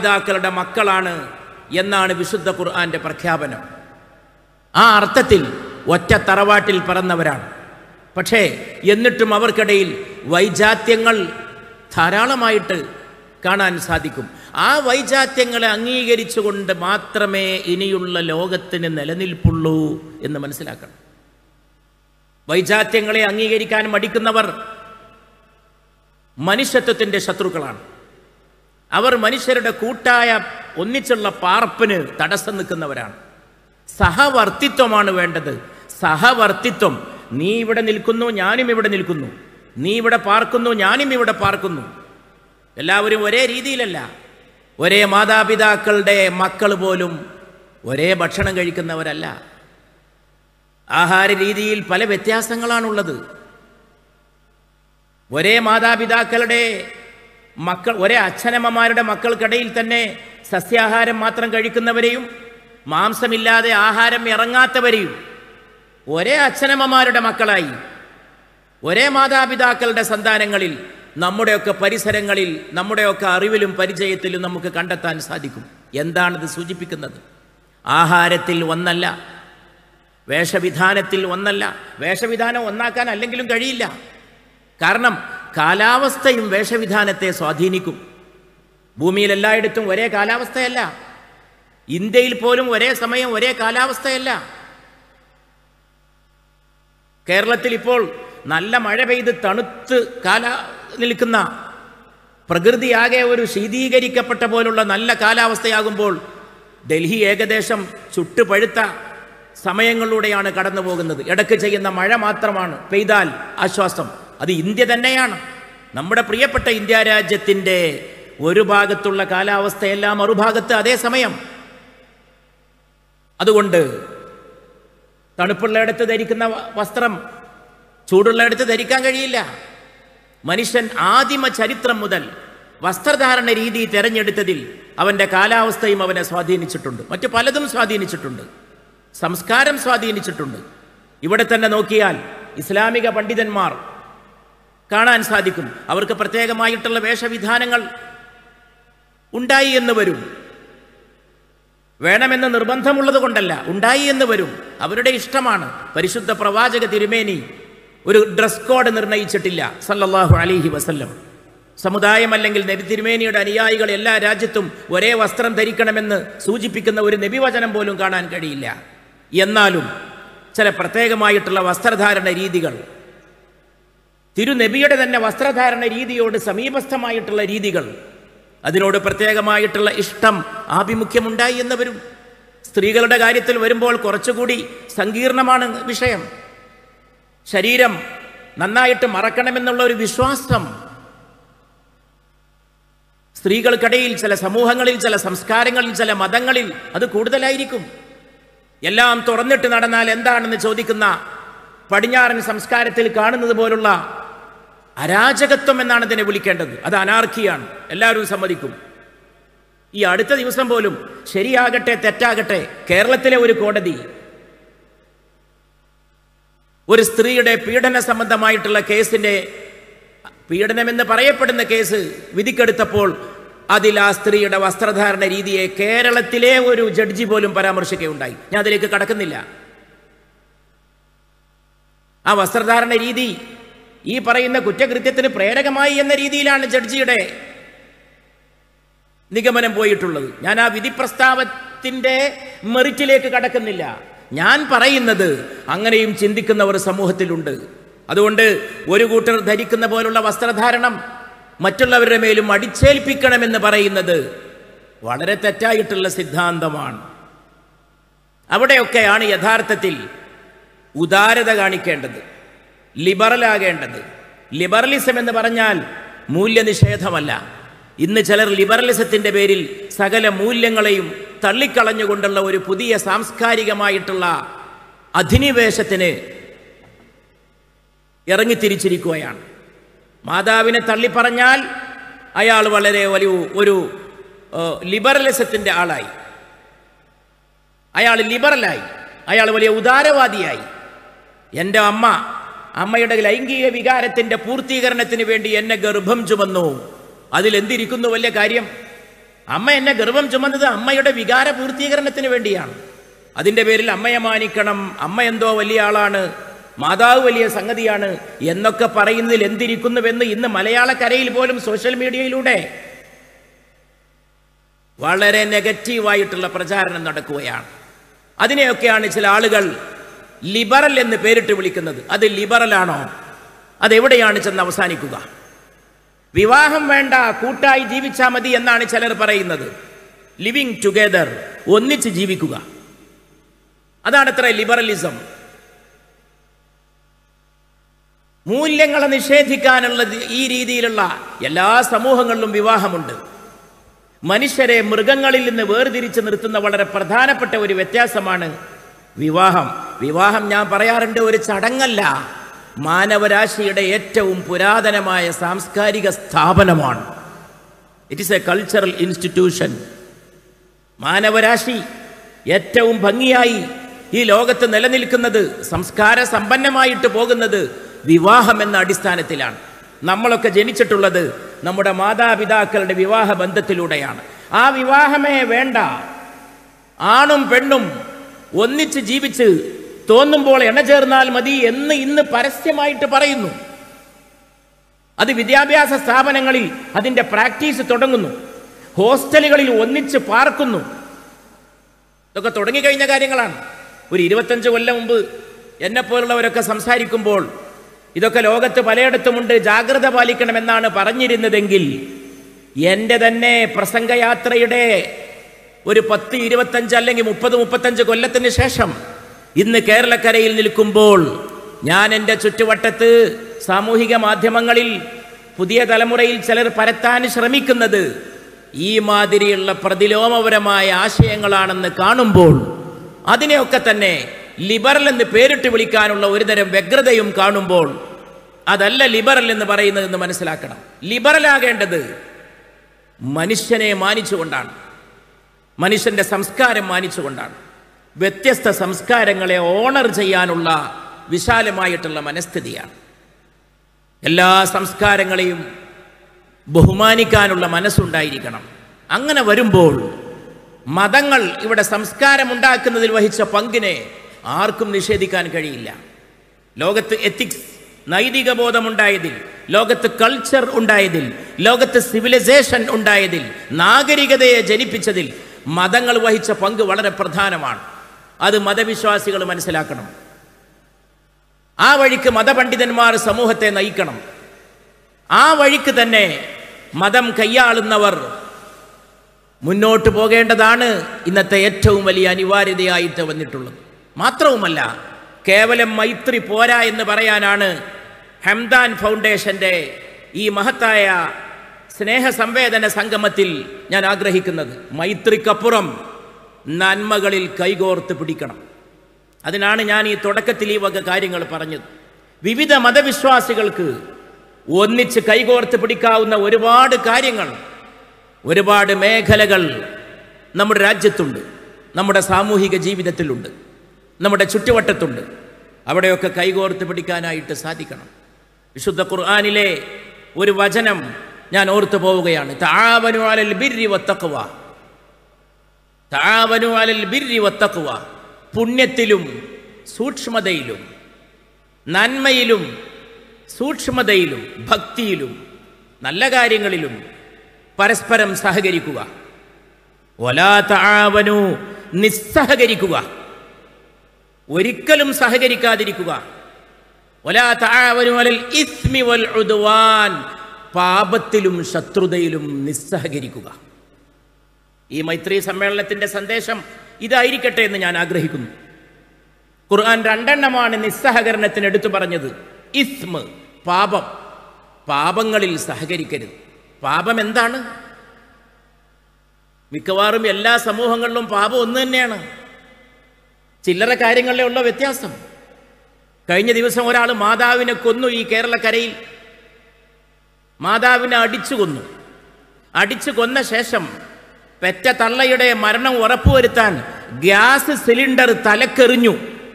മാതാപിതാക്കളുടെ മക്കളാണ് എന്നാണ് വിശുദ്ധ ഖുർആന്റെ പ്രഖ്യാപനം ആ അർത്ഥത്തിൽ ഒറ്റ തറവാട്ടിൽ പിറന്നവരാണ് പക്ഷേ എന്നിട്ടും അവർക്കിടയിൽ വൈജാത്യങ്ങൾ ധാരാളമായിട്ട് കാണാൻ സാധിക്കും ആ വൈജാത്യങ്ങളെ അംഗീകരിച്ചുകൊണ്ട് മാത്രമേ ഇനിയുള്ള ലോകത്തിന് നിലനിൽപ്പുള്ളൂ എന്ന് മനസ്സിലാക്കണം വൈജാത്യങ്ങളെ അംഗീകരിക്കാൻ മടിക്കുന്നവർ മനുഷ്യത്വത്തിൻ്റെ ശത്രുക്കളാണ് അവർ മനുഷ്യരുടെ കൂട്ടായ ഒന്നിച്ചുള്ള പാർപ്പിന് തടസ്സം നിൽക്കുന്നവരാണ് സഹവർത്തിത്വമാണ് വേണ്ടത് സഹവർത്തിത്വം നീ ഇവിടെ നിൽക്കുന്നു ഞാനും ഇവിടെ നിൽക്കുന്നു നീ ഇവിടെ പാർക്കുന്നു ഞാനും ഇവിടെ പാർക്കുന്നു എല്ലാവരും ഒരേ രീതിയിലല്ല ഒരേ മാതാപിതാക്കളുടെ മക്കൾ പോലും ഒരേ ഭക്ഷണം കഴിക്കുന്നവരല്ല ആഹാര രീതിയിൽ പല വ്യത്യാസങ്ങളാണുള്ളത് ഒരേ മാതാപിതാക്കളുടെ മക്കൾ ഒരേ അച്ഛനമ്മമാരുടെ മക്കൾക്കിടയിൽ തന്നെ സസ്യാഹാരം മാത്രം കഴിക്കുന്നവരെയും മാംസമില്ലാതെ ആഹാരം ഇറങ്ങാത്തവരെയും ഒരേ അച്ഛനമ്മമാരുടെ മക്കളായി ഒരേ മാതാപിതാക്കളുടെ സന്താനങ്ങളിൽ നമ്മുടെയൊക്കെ പരിസരങ്ങളിൽ നമ്മുടെയൊക്കെ അറിവിലും പരിചയത്തിലും നമുക്ക് കണ്ടെത്താൻ സാധിക്കും എന്താണിത് സൂചിപ്പിക്കുന്നത് ആഹാരത്തിൽ ഒന്നല്ല വേഷവിധാനത്തിൽ ഒന്നല്ല വേഷവിധാനം ഒന്നാക്കാൻ അല്ലെങ്കിലും കഴിയില്ല കാരണം കാലാവസ്ഥയും വേഷവിധാനത്തെ സ്വാധീനിക്കും ഭൂമിയിൽ എല്ലായിടത്തും ഒരേ കാലാവസ്ഥയല്ല ഇന്ത്യയിൽ പോലും ഒരേ സമയം ഒരേ കാലാവസ്ഥയല്ല കേരളത്തിൽ ഇപ്പോൾ നല്ല മഴ പെയ്ത് തണുത്ത് കാല നിൽക്കുന്ന പ്രകൃതിയാകെ ഒരു ശീതീകരിക്കപ്പെട്ട പോലുള്ള നല്ല കാലാവസ്ഥയാകുമ്പോൾ ഡൽഹി ഏകദേശം ചുട്ടുപഴുത്ത സമയങ്ങളിലൂടെയാണ് കടന്നു പോകുന്നത് ഇടയ്ക്ക് ചെയ്യുന്ന മഴ മാത്രമാണ് പെയ്താൽ ആശ്വാസം അത് ഇന്ത്യ തന്നെയാണ് നമ്മുടെ പ്രിയപ്പെട്ട ഇന്ത്യ രാജ്യത്തിൻ്റെ ഒരു ഭാഗത്തുള്ള കാലാവസ്ഥയെല്ലാം മറുഭാഗത്ത് അതേ സമയം അതുകൊണ്ട് തണുപ്പുള്ളയിടത്ത് ധരിക്കുന്ന വ- വസ്ത്രം ചൂടുള്ളയിടത്ത് ധരിക്കാൻ കഴിയില്ല മനുഷ്യൻ ആദിമ ചരിത്രം മുതൽ വസ്ത്രധാരണ രീതി തിരഞ്ഞെടുത്തതിൽ അവൻ്റെ കാലാവസ്ഥയും അവനെ സ്വാധീനിച്ചിട്ടുണ്ട് മറ്റു പലതും സ്വാധീനിച്ചിട്ടുണ്ട് സംസ്കാരം സ്വാധീനിച്ചിട്ടുണ്ട് ഇവിടെ തന്നെ നോക്കിയാൽ ഇസ്ലാമിക പണ്ഡിതന്മാർ കാണാൻ സാധിക്കും അവർക്ക് പ്രത്യേകമായിട്ടുള്ള വേഷവിധാനങ്ങൾ ഉണ്ടായി എന്ന് വരും വേണമെന്ന് നിർബന്ധമുള്ളത് കൊണ്ടല്ല ഉണ്ടായി എന്ന് വരും അവരുടെ ഇഷ്ടമാണ് പരിശുദ്ധ പ്രവാചക തിരുമേനി ഒരു ഡ്രസ് കോഡ് നിർണയിച്ചിട്ടില്ല സല്ലല്ലാഹു അലൈഹി വസല്ലം സമുദായം അല്ലെങ്കിൽ നബി തിരുമേനിയുടെ അനുയായികൾ എല്ലാ രാജ്യത്തും ഒരേ വസ്ത്രം ധരിക്കണമെന്ന് സൂചിപ്പിക്കുന്ന ഒരു നബിവചനം പോലും കാണാൻ കഴിയില്ല എന്നാലും ചില പ്രത്യേകമായിട്ടുള്ള വസ്ത്രധാരണ രീതികൾ തിരുനബിയുടെ തന്നെ വസ്ത്രധാരണ രീതിയോട് സമീപസ്ഥമായിട്ടുള്ള രീതികൾ അതിനോട് പ്രത്യേകമായിട്ടുള്ള ഇഷ്ടം ആഭിമുഖ്യമുണ്ടായി എന്ന് വരും സ്ത്രീകളുടെ കാര്യത്തിൽ വരുമ്പോൾ കുറച്ചുകൂടി സങ്കീർണമാണ് വിഷയം ശരീരം നന്നായിട്ട് മറക്കണമെന്നുള്ള ഒരു വിശ്വാസം സ്ത്രീകൾക്കിടയിൽ ചില സമൂഹങ്ങളിൽ ചില സംസ്കാരങ്ങളിൽ ചില മതങ്ങളിൽ അത് കൂടുതലായിരിക്കും എല്ലാം തുറന്നിട്ട് നടന്നാൽ എന്താണെന്ന് ചോദിക്കുന്ന പടിഞ്ഞാറൻ സംസ്കാരത്തിൽ കാണുന്നത് പോലുള്ള അരാജകത്വം എന്നാണ് ഇതിനെ വിളിക്കേണ്ടത് അത് അനാർക്കിയാണ് എല്ലാവരും സമ്മതിക്കും ഈ അടുത്ത ദിവസം പോലും ശരിയാകട്ടെ തെറ്റാകട്ടെ കേരളത്തിലെ ഒരു കോടതി ഒരു സ്ത്രീയുടെ പീഡന സംബന്ധമായിട്ടുള്ള കേസിന്റെ പീഡനമെന്ന് പറയപ്പെടുന്ന കേസ് വിധിക്കെടുത്തപ്പോൾ അതിൽ ആ സ്ത്രീയുടെ വസ്ത്രധാരണ രീതിയെ കേരളത്തിലെ ഒരു ജഡ്ജി പോലും പരാമർശിക്കുകയുണ്ടായി ഞാൻ അതിലേക്ക് കടക്കുന്നില്ല ആ വസ്ത്രധാരണ രീതി ഈ പറയുന്ന കുറ്റകൃത്യത്തിന് പ്രേരകമായി എന്ന രീതിയിലാണ് ജഡ്ജിയുടെ നിഗമനം പോയിട്ടുള്ളത് ഞാൻ ആ വിധി പ്രസ്താവത്തിന്റെ മെറിറ്റിലേക്ക് കടക്കുന്നില്ല ഞാൻ പറയുന്നത് അങ്ങനെയും ചിന്തിക്കുന്നവർ സമൂഹത്തിലുണ്ട് അതുകൊണ്ട് ഒരു കൂട്ടർ ധരിക്കുന്ന പോലുള്ള വസ്ത്രധാരണം മറ്റുള്ളവരുടെ മേലും അടിച്ചേൽപ്പിക്കണമെന്ന് പറയുന്നത് വളരെ തെറ്റായിട്ടുള്ള സിദ്ധാന്തമാണ് അവിടെയൊക്കെയാണ് യഥാർത്ഥത്തിൽ ഉദാരത കാണിക്കേണ്ടത് ലിബറലാകേണ്ടത് ലിബറലിസം എന്ന് പറഞ്ഞാൽ മൂല്യനിഷേധമല്ല ഇന്ന് ചിലർ ലിബറലിസത്തിൻ്റെ പേരിൽ സകല മൂല്യങ്ങളെയും തള്ളിക്കളഞ്ഞുകൊണ്ടുള്ള ഒരു പുതിയ സാംസ്കാരികമായിട്ടുള്ള അധിനിവേശത്തിന് ഇറങ്ങിത്തിരിച്ചിരിക്കുകയാണ് മാതാവിനെ തള്ളിപ്പറഞ്ഞാൽ അയാൾ വളരെ വലിയ ഒരു ലിബറലിസത്തിൻ്റെ ആളായി അയാൾ ലിബറലായി അയാൾ വലിയ ഉദാരവാദിയായി എൻ്റെ അമ്മ അമ്മയുടെ ലൈംഗിക വികാരത്തിൻ്റെ പൂർത്തീകരണത്തിന് വേണ്ടി എന്നെ ഗർഭം ചുമന്നു അതിലെന്തിരിക്കുന്നു വലിയ കാര്യം അമ്മ എന്നെ ഗർഭം ചുമന്നത് അമ്മയുടെ വികാര പൂർത്തീകരണത്തിന് വേണ്ടിയാണ് അതിൻ്റെ പേരിൽ അമ്മയെ മാനിക്കണം അമ്മ എന്തോ വലിയ ആളാണ് മാതാവ് വലിയ സംഗതിയാണ് എന്നൊക്കെ പറയുന്നതിൽ എന്തിരിക്കുന്നുവെന്ന് ഇന്ന് മലയാളക്കരയിൽ പോലും സോഷ്യൽ മീഡിയയിലൂടെ വളരെ നെഗറ്റീവായിട്ടുള്ള പ്രചാരണം നടക്കുകയാണ് അതിനെയൊക്കെയാണ് ചില ആളുകൾ ലിബറൽ എന്ന് പേരിട്ട് വിളിക്കുന്നത് അത് ലിബറലാണോ അതെവിടെയാണ് ചെന്ന് അവസാനിക്കുക വിവാഹം വേണ്ട കൂട്ടായി ജീവിച്ചാൽ മതി എന്നാണ് ചിലർ പറയുന്നത് ലിവിങ് ടുഗെദർ ഒന്നിച്ച് ജീവിക്കുക അതാണത്ര ലിബറലിസം മൂല്യങ്ങളെ നിഷേധിക്കാനുള്ള ഈ രീതിയിലുള്ള എല്ലാ സമൂഹങ്ങളിലും വിവാഹമുണ്ട് മനുഷ്യരെ മൃഗങ്ങളിൽ നിന്ന് വേർതിരിച്ച് നിർത്തുന്ന വളരെ പ്രധാനപ്പെട്ട ഒരു വ്യത്യാസമാണ് വിവാഹം വിവാഹം ഞാൻ പറയാറുണ്ട് ഒരു ചടങ്ങല്ല മാനവരാശിയുടെ ഏറ്റവും പുരാതനമായ സാംസ്കാരിക സ്ഥാപനമാണ് it is a cultural institution മാനവരാശി ഏറ്റവും ഭംഗിയായി ഈ ലോകത്ത് നിലനിൽക്കുന്നത് സംസ്കാര സമ്പന്നമായിട്ട് പോകുന്നത് വിവാഹം എന്ന അടിസ്ഥാനത്തിലാണ് നമ്മളൊക്കെ ജനിച്ചിട്ടുള്ളത് നമ്മുടെ മാതാപിതാക്കളുടെ വിവാഹ ബന്ധത്തിലൂടെയാണ് ആ വിവാഹമേ വേണ്ട ആണും പെണ്ണും ഒന്നിച്ച് ജീവിച്ച് തോന്നുമ്പോൾ എണ്ണ ചേർന്നാൽ മതി എന്ന് ഇന്ന് പരസ്യമായിട്ട് പറയുന്നു അത് വിദ്യാഭ്യാസ സ്ഥാപനങ്ങളിൽ അതിൻ്റെ പ്രാക്ടീസ് തുടങ്ങുന്നു ഹോസ്റ്റലുകളിൽ ഒന്നിച്ച് പാർക്കുന്നു ഇതൊക്കെ തുടങ്ങിക്കഴിഞ്ഞ കാര്യങ്ങളാണ് ഒരു ഇരുപത്തഞ്ച് കൊല്ലം മുമ്പ് എന്നെപ്പോലുള്ളവരൊക്കെ സംസാരിക്കുമ്പോൾ ഇതൊക്കെ ലോകത്ത് പലയിടത്തുമുണ്ട് ജാഗ്രത പാലിക്കണമെന്നാണ് പറഞ്ഞിരുന്നതെങ്കിൽ എൻ്റെ തന്നെ പ്രസംഗയാത്രയുടെ ഒരു പത്ത് ഇരുപത്തഞ്ച് അല്ലെങ്കിൽ മുപ്പത് മുപ്പത്തഞ്ച് കൊല്ലത്തിന് ശേഷം ഇന്ന് കേരളക്കരയിൽ നിൽക്കുമ്പോൾ ഞാൻ എൻ്റെ ചുറ്റുവട്ടത്ത് സാമൂഹിക മാധ്യമങ്ങളിൽ പുതിയ തലമുറയിൽ ചിലർ പരത്താൻ ശ്രമിക്കുന്നത് ഈ മാതിരിയുള്ള പ്രതിലോമപരമായ ആശയങ്ങളാണെന്ന് കാണുമ്പോൾ അതിനെയൊക്കെ തന്നെ ലിബറൽ എന്ന് പേരിട്ട് വിളിക്കാനുള്ള ഒരുതരം വ്യഗ്രതയും കാണുമ്പോൾ അതല്ല ലിബറൽ എന്ന് പറയുന്നത് എന്ന് മനസ്സിലാക്കണം ലിബറലാകേണ്ടത് മനുഷ്യനെ മാനിച്ചുകൊണ്ടാണ് മനുഷ്യന്റെ സംസ്കാരം മാനിച്ചുകൊണ്ടാണ് വ്യത്യസ്ത സംസ്കാരങ്ങളെ ഓണർ ചെയ്യാനുള്ള വിശാലമായിട്ടുള്ള മനസ്ഥിതിയാണ് എല്ലാ സംസ്കാരങ്ങളെയും ബഹുമാനിക്കാനുള്ള മനസ്സുണ്ടായിരിക്കണം അങ്ങനെ വരുമ്പോൾ മതങ്ങൾ ഇവിടെ സംസ്കാരം ഉണ്ടാക്കുന്നതിൽ വഹിച്ച പങ്കിനെ ആർക്കും നിഷേധിക്കാൻ കഴിയില്ല ലോകത്ത് എത്തിക്സ് നൈതിക ബോധമുണ്ടായതിൽ ലോകത്ത് കൾച്ചർ ഉണ്ടായതിൽ ലോകത്ത് സിവിലൈസേഷൻ ഉണ്ടായതിൽ നാഗരികതയെ ജനിപ്പിച്ചതിൽ മതങ്ങൾ വഹിച്ച പങ്ക് വളരെ പ്രധാനമാണ് അത് മതവിശ്വാസികൾ മനസ്സിലാക്കണം ആ വഴിക്ക് മതപണ്ഡിതന്മാർ സമൂഹത്തെ നയിക്കണം ആ വഴിക്ക് തന്നെ മതം കൈയാളുന്നവർ മുന്നോട്ട് പോകേണ്ടതാണ് ഇന്നത്തെ ഏറ്റവും വലിയ അനിവാര്യതയായിട്ട് വന്നിട്ടുള്ളത് മാത്രവുമല്ല കേവലം മൈത്രി പോരാ എന്ന് പറയാനാണ് ഹംദാൻ ഫൗണ്ടേഷൻ്റെ ഈ മഹത്തായ സ്നേഹ സംവേദന സംഗമത്തിൽ ഞാൻ ആഗ്രഹിക്കുന്നത് മൈത്രിക്കപ്പുറം നന്മകളിൽ കൈകോർത്ത് പിടിക്കണം അതിനാണ് ഞാൻ ഈ തുടക്കത്തിൽ ഈ വക കാര്യങ്ങൾ പറഞ്ഞത് വിവിധ മതവിശ്വാസികൾക്ക് ഒന്നിച്ച് കൈകോർത്ത് പിടിക്കാവുന്ന ഒരുപാട് കാര്യങ്ങൾ ഒരുപാട് മേഖലകൾ നമ്മുടെ രാജ്യത്തുണ്ട് നമ്മുടെ സാമൂഹിക ജീവിതത്തിലുണ്ട് നമ്മുടെ ചുറ്റുവട്ടത്തുണ്ട് അവിടെയൊക്കെ കൈകോർത്ത് പിടിക്കാനായിട്ട് സാധിക്കണം വിശുദ്ധ ഖുർആാനിലെ ഒരു വചനം ഞാൻ ഓർത്തു പോവുകയാണ് താവനു അലൽ ബിർരി വത്തഖ്വ താവനു അലൽ ബിർരി വത്തഖ്വ പുണ്യത്തിലും സൂക്ഷ്മതയിലും നന്മയിലും സൂക്ഷ്മതയിലും ഭക്തിയിലും നല്ല കാര്യങ്ങളിലും പരസ്പരം സഹകരിക്കുക ഒലാ താവനു നിസ്സഹകരിക്കുക ഒരിക്കലും സഹകരിക്കാതിരിക്കുക ഒലാ താവനു അലൽ ഇസ്മി വൽ ഉദ്വാൻ പാപത്തിലും ശത്രുതയിലും നിസ്സഹകരിക്കുക ഈ മൈത്രി സമ്മേളനത്തിന്റെ സന്ദേശം ഇതായിരിക്കട്ടെ എന്ന് ഞാൻ ആഗ്രഹിക്കുന്നു ഖുർആൻ രണ്ടെണ്ണമാണ് നിസ്സഹകരണത്തിന് എടുത്തു പറഞ്ഞത് ഇസ്മ് പാപം പാപങ്ങളിൽ സഹകരിക്കരുത് പാപം എന്താണ് മിക്കവാറും എല്ലാ സമൂഹങ്ങളിലും പാപം ഒന്ന് തന്നെയാണ് ചില്ലറ കാര്യങ്ങളിലേ ഉള്ള വ്യത്യാസം കഴിഞ്ഞ ദിവസം ഒരാൾ മാതാവിനെ കൊന്നു ഈ കേരളക്കരയിൽ മാതാവിനെ അടിച്ചു കൊന്നു അടിച്ചു കൊന്ന ശേഷം പെറ്റ തള്ളയുടെ മരണം ഉറപ്പുവരുത്താൻ ഗ്യാസ് സിലിണ്ടർ തലക്കെറിഞ്ഞു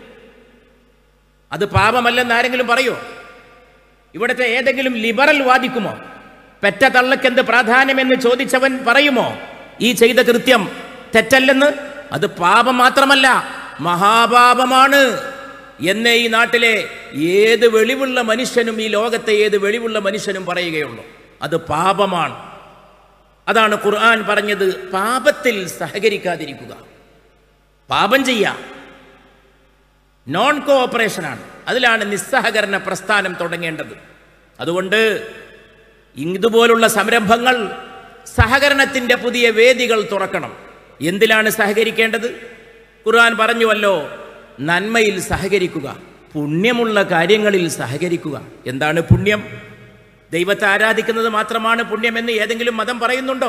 അത് പാപമല്ലെന്ന് ആരെങ്കിലും പറയോ ഇവിടുത്തെ ഏതെങ്കിലും ലിബറൽ വാദിക്കുമോ പെറ്റ തള്ളക്ക് എന്ത് പ്രാധാന്യമെന്ന് ചോദിച്ചവൻ പറയുമോ ഈ ചെയ്ത കൃത്യം തെറ്റല്ലെന്ന് അത് പാപം മാത്രമല്ല മഹാപാപമാണ് എന്നേ ഈ നാട്ടിലെ ഏത് വെളിവുള്ള മനുഷ്യനും ഈ ലോകത്തെ ഏത് വെളിവുള്ള മനുഷ്യനും പറയുകയുള്ളൂ അത് പാപമാണ് അതാണ് ഖുർആൻ പറഞ്ഞത് പാപത്തിൽ സഹകരിക്കാതിരിക്കുക പാപം ചെയ്യാം നോൺ കോഓപ്പറേഷനാണ് അതിലാണ് നിസ്സഹകരണ പ്രസ്ഥാനം തുടങ്ങേണ്ടത് അതുകൊണ്ട് ഇതുപോലുള്ള സംരംഭങ്ങൾ സഹകരണത്തിൻ്റെ പുതിയ വേദികൾ തുറക്കണം എന്തിലാണ് സഹകരിക്കേണ്ടത് ഖുർആൻ പറഞ്ഞുവല്ലോ നന്മയിൽ സഹകരിക്കുക പുണ്യമുള്ള കാര്യങ്ങളിൽ സഹകരിക്കുക എന്താണ് പുണ്യം ദൈവത്തെ ആരാധിക്കുന്നത് മാത്രമാണ് പുണ്യമെന്ന് ഏതെങ്കിലും മതം പറയുന്നുണ്ടോ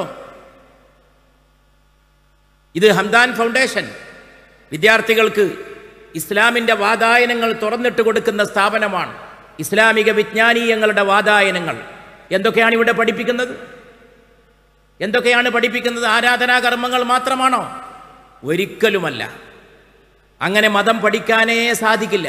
ഇത് ഹംദാൻ ഫൗണ്ടേഷൻ വിദ്യാർത്ഥികൾക്ക് ഇസ്ലാമിൻ്റെ വാതായനങ്ങൾ തുറന്നിട്ട് കൊടുക്കുന്ന സ്ഥാപനമാണ് ഇസ്ലാമിക വിജ്ഞാനീയങ്ങളുടെ വാതായനങ്ങൾ എന്തൊക്കെയാണ് ഇവിടെ പഠിപ്പിക്കുന്നത് എന്തൊക്കെയാണ് പഠിപ്പിക്കുന്നത് ആരാധനാ കർമ്മങ്ങൾ മാത്രമാണോ ഒരിക്കലുമല്ല അങ്ങനെ മതം പഠിക്കാനേ സാധിക്കില്ല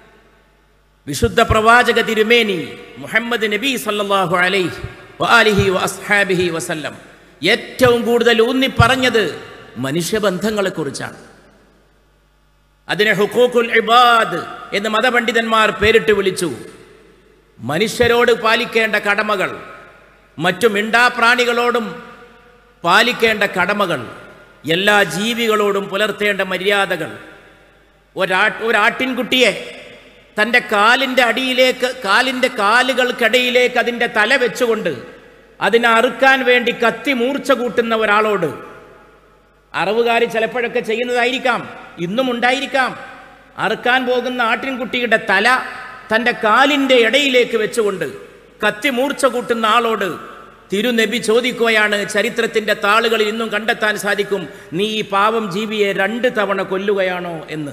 വിശുദ്ധ പ്രവാചക തിരുമേനി മുഹമ്മദ് നബി സല്ലല്ലാഹു അലൈഹി വആലിഹി വഅസ്ഹാബിഹി വസല്ലം ഏറ്റവും കൂടുതൽ ഊന്നി പറഞ്ഞത് മനുഷ്യബന്ധങ്ങളെക്കുറിച്ചാണ് അതിനെ ഹുക്കൂക്കുൽ ഇബാദ് എന്ന് മതപണ്ഡിതന്മാർ പേരിട്ട് വിളിച്ചു മനുഷ്യരോട് പാലിക്കേണ്ട കടമകൾ മറ്റു മിണ്ടാപ്രാണികളോടും പാലിക്കേണ്ട കടമകൾ എല്ലാ ജീവികളോടും പുലർത്തേണ്ട മര്യാദകൾ ഒരാ ഒരാട്ടിൻകുട്ടിയെ തൻ്റെ കാലിൻ്റെ അടിയിലേക്ക് കാലിൻ്റെ കാലുകൾക്കിടയിലേക്ക് അതിൻ്റെ തല വെച്ചുകൊണ്ട് അതിനെ അറുക്കാൻ വേണ്ടി കത്തി മൂർച്ച കൂട്ടുന്ന ഒരാളോട് അറവുകാർ ചിലപ്പോഴൊക്കെ ചെയ്യുന്നതായിരിക്കാം ഇന്നും ഉണ്ടായിരിക്കാം അറുക്കാൻ പോകുന്ന ആട്ടിൻകുട്ടിയുടെ തല തൻ്റെ കാലിൻ്റെ ഇടയിലേക്ക് വെച്ചുകൊണ്ട് കത്തി മൂർച്ച കൂട്ടുന്ന ആളോട് തിരുനബി ചോദിക്കുകയാണ് ചരിത്രത്തിൻ്റെ താളുകളിൽ ഇന്നും കണ്ടെത്താൻ സാധിക്കും നീ ഈ പാവം ജീവിയെ രണ്ട് തവണ കൊല്ലുകയാണോ എന്ന്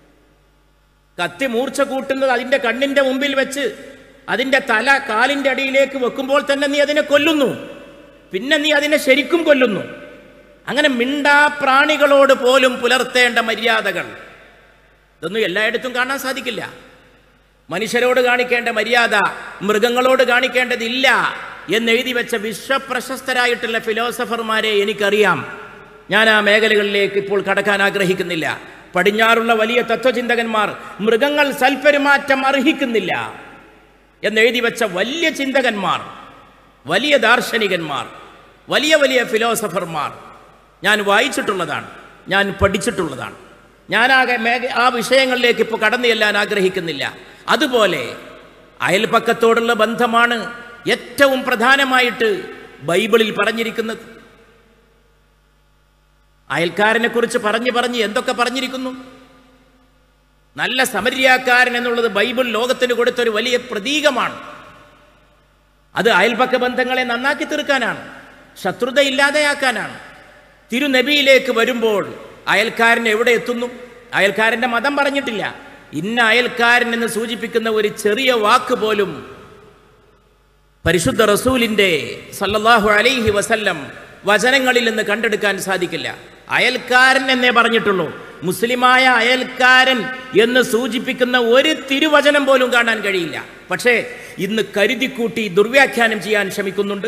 കത്തി മൂർച്ച കൂട്ടുന്നത് അതിൻ്റെ കണ്ണിൻ്റെ മുമ്പിൽ വെച്ച് അതിൻ്റെ തല കാലിൻ്റെ അടിയിലേക്ക് വെക്കുമ്പോൾ തന്നെ നീ അതിനെ കൊല്ലുന്നു പിന്നെ നീ അതിനെ ശരിക്കും കൊല്ലുന്നു അങ്ങനെ മിണ്ടാ പ്രാണികളോട് പോലും പുലർത്തേണ്ട മര്യാദകൾ ഇതൊന്നും എല്ലായിടത്തും കാണാൻ സാധിക്കില്ല മനുഷ്യരോട് കാണിക്കേണ്ട മര്യാദ മൃഗങ്ങളോട് കാണിക്കേണ്ടതില്ല എന്നെഴുതി വെച്ച വിശ്വപ്രശസ്തരായിട്ടുള്ള ഫിലോസഫർമാരെ എനിക്കറിയാം ഞാൻ ആ മേഖലകളിലേക്ക് ഇപ്പോൾ കടക്കാൻ ആഗ്രഹിക്കുന്നില്ല പടിഞ്ഞാറുള്ള വലിയ തത്വചിന്തകന്മാർ മൃഗങ്ങൾ സൽപെരുമാറ്റം അർഹിക്കുന്നില്ല എന്നെഴുതി വെച്ച വലിയ ചിന്തകന്മാർ വലിയ ദാർശനികന്മാർ വലിയ വലിയ ഫിലോസഫർമാർ ഞാൻ വായിച്ചിട്ടുള്ളതാണ് ഞാൻ പഠിച്ചിട്ടുള്ളതാണ് ഞാനാകെ മേഖ ആ വിഷയങ്ങളിലേക്ക് ഇപ്പോൾ കടന്നു ചെല്ലാൻ ആഗ്രഹിക്കുന്നില്ല അതുപോലെ അയൽപക്കത്തോടുള്ള ബന്ധമാണ് ഏറ്റവും പ്രധാനമായിട്ട് ബൈബിളിൽ പറഞ്ഞിരിക്കുന്നത് അയൽക്കാരനെ കുറിച്ച് പറഞ്ഞു പറഞ്ഞ് എന്തൊക്കെ പറഞ്ഞിരിക്കുന്നു നല്ല സമര്യാക്കാരൻ എന്നുള്ളത് ബൈബിൾ ലോകത്തിന് കൊടുത്തൊരു വലിയ പ്രതീകമാണ് അത് അയൽപക്ക ബന്ധങ്ങളെ നന്നാക്കി തീർക്കാനാണ് ശത്രുത ഇല്ലാതെയാക്കാനാണ് തിരുനബിയിലേക്ക് വരുമ്പോൾ അയൽക്കാരൻ എവിടെ എത്തുന്നു അയൽക്കാരൻ്റെ മതം പറഞ്ഞിട്ടില്ല ഇന്ന അയൽക്കാരൻ എന്ന് സൂചിപ്പിക്കുന്ന ഒരു ചെറിയ വാക്ക് പോലും പരിശുദ്ധ റസൂലിൻ്റെ സല്ലല്ലാഹു അലൈഹി വസല്ലം വചനങ്ങളിൽ നിന്ന് കണ്ടെടുക്കാൻ സാധിക്കില്ല അയൽക്കാരൻ എന്നേ പറഞ്ഞിട്ടുള്ളൂ മുസ്ലിമായ അയൽക്കാരൻ എന്ന് സൂചിപ്പിക്കുന്ന ഒരു തിരുവചനം പോലും കാണാൻ കഴിയില്ല പക്ഷേ ഇന്ന് കരുതിക്കൂട്ടി ദുർവ്യാഖ്യാനം ചെയ്യാൻ ശ്രമിക്കുന്നുണ്ട്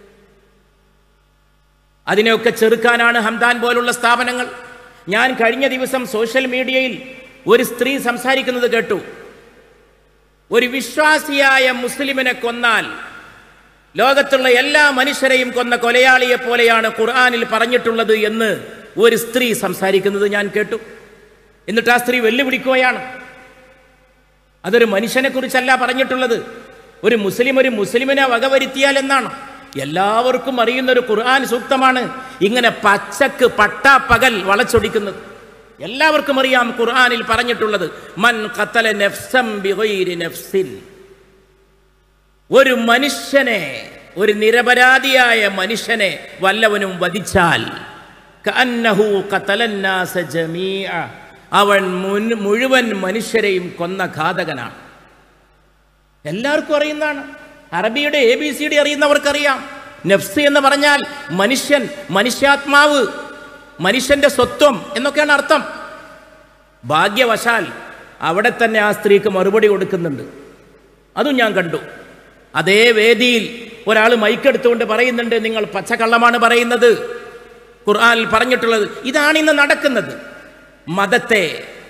അതിനെയൊക്കെ ചെറുക്കാനാണ് ഹംദാൻ പോലുള്ള സ്ഥാപനങ്ങൾ ഞാൻ കഴിഞ്ഞ ദിവസം സോഷ്യൽ മീഡിയയിൽ ഒരു സ്ത്രീ സംസാരിക്കുന്നത് കേട്ടു ഒരു വിശ്വാസിയായ മുസ്ലിമിനെ കൊന്നാൽ ലോകത്തുള്ള എല്ലാ മനുഷ്യരെയും കൊന്ന കൊലയാളിയെ പോലെയാണ് ഖുർആാനിൽ പറഞ്ഞിട്ടുള്ളത് എന്ന് ഒരു സ്ത്രീ സംസാരിക്കുന്നത് ഞാൻ കേട്ടു എന്നിട്ട് ആ സ്ത്രീ വെല്ലുവിളിക്കുകയാണ് അതൊരു മനുഷ്യനെ കുറിച്ചല്ല പറഞ്ഞിട്ടുള്ളത് ഒരു മുസ്ലിം ഒരു മുസ്ലിമിനെ വകവരുത്തിയാൽ എന്നാണ് എല്ലാവർക്കും അറിയുന്ന ഒരു ഖുർആൻ സൂക്തമാണ് ഇങ്ങനെ പച്ചക്ക് പട്ടാപ്പകൽ വളച്ചൊടിക്കുന്നത് എല്ലാവർക്കും അറിയാം ഖുർആനിൽ പറഞ്ഞിട്ടുള്ളത് മൻ ഖത്തല നഫ്സം ബിഗൈരി നഫ്സിൻ ഒരു മനുഷ്യനെ ഒരു നിരപരാധിയായ മനുഷ്യനെ വല്ലവനും വധിച്ചാൽ കഅന്നഹു ഖതലന്നാസ ജമീഅ. അവൻ മുൻ- മുഴുവൻ മനുഷ്യരെയും കൊന്ന ഘാതകനാണ് എല്ലാവർക്കും അറിയുന്നതാണ് അറബിയുടെ എ ബി സി ഡി അറിയുന്നവർക്കറിയാം നഫ്സ് എന്ന് പറഞ്ഞാൽ മനുഷ്യൻ മനുഷ്യാത്മാവ് മനുഷ്യന്റെ സ്വത്വം എന്നൊക്കെയാണ് അർത്ഥം ഭാഗ്യവശാൽ അവിടെ തന്നെ ആ സ്ത്രീക്ക് മറുപടി കൊടുക്കുന്നുണ്ട് അതും ഞാൻ കണ്ടു അതേ വേദിയിൽ ഒരാൾ മൈക്കെടുത്തുകൊണ്ട് പറയുന്നുണ്ട് നിങ്ങൾ പച്ചക്കള്ളമാണ് പറയുന്നത് ഖുർആനിൽ പറഞ്ഞിട്ടുള്ളത് ഇതാണ് ഇന്ന് നടക്കുന്നത് മതത്തെ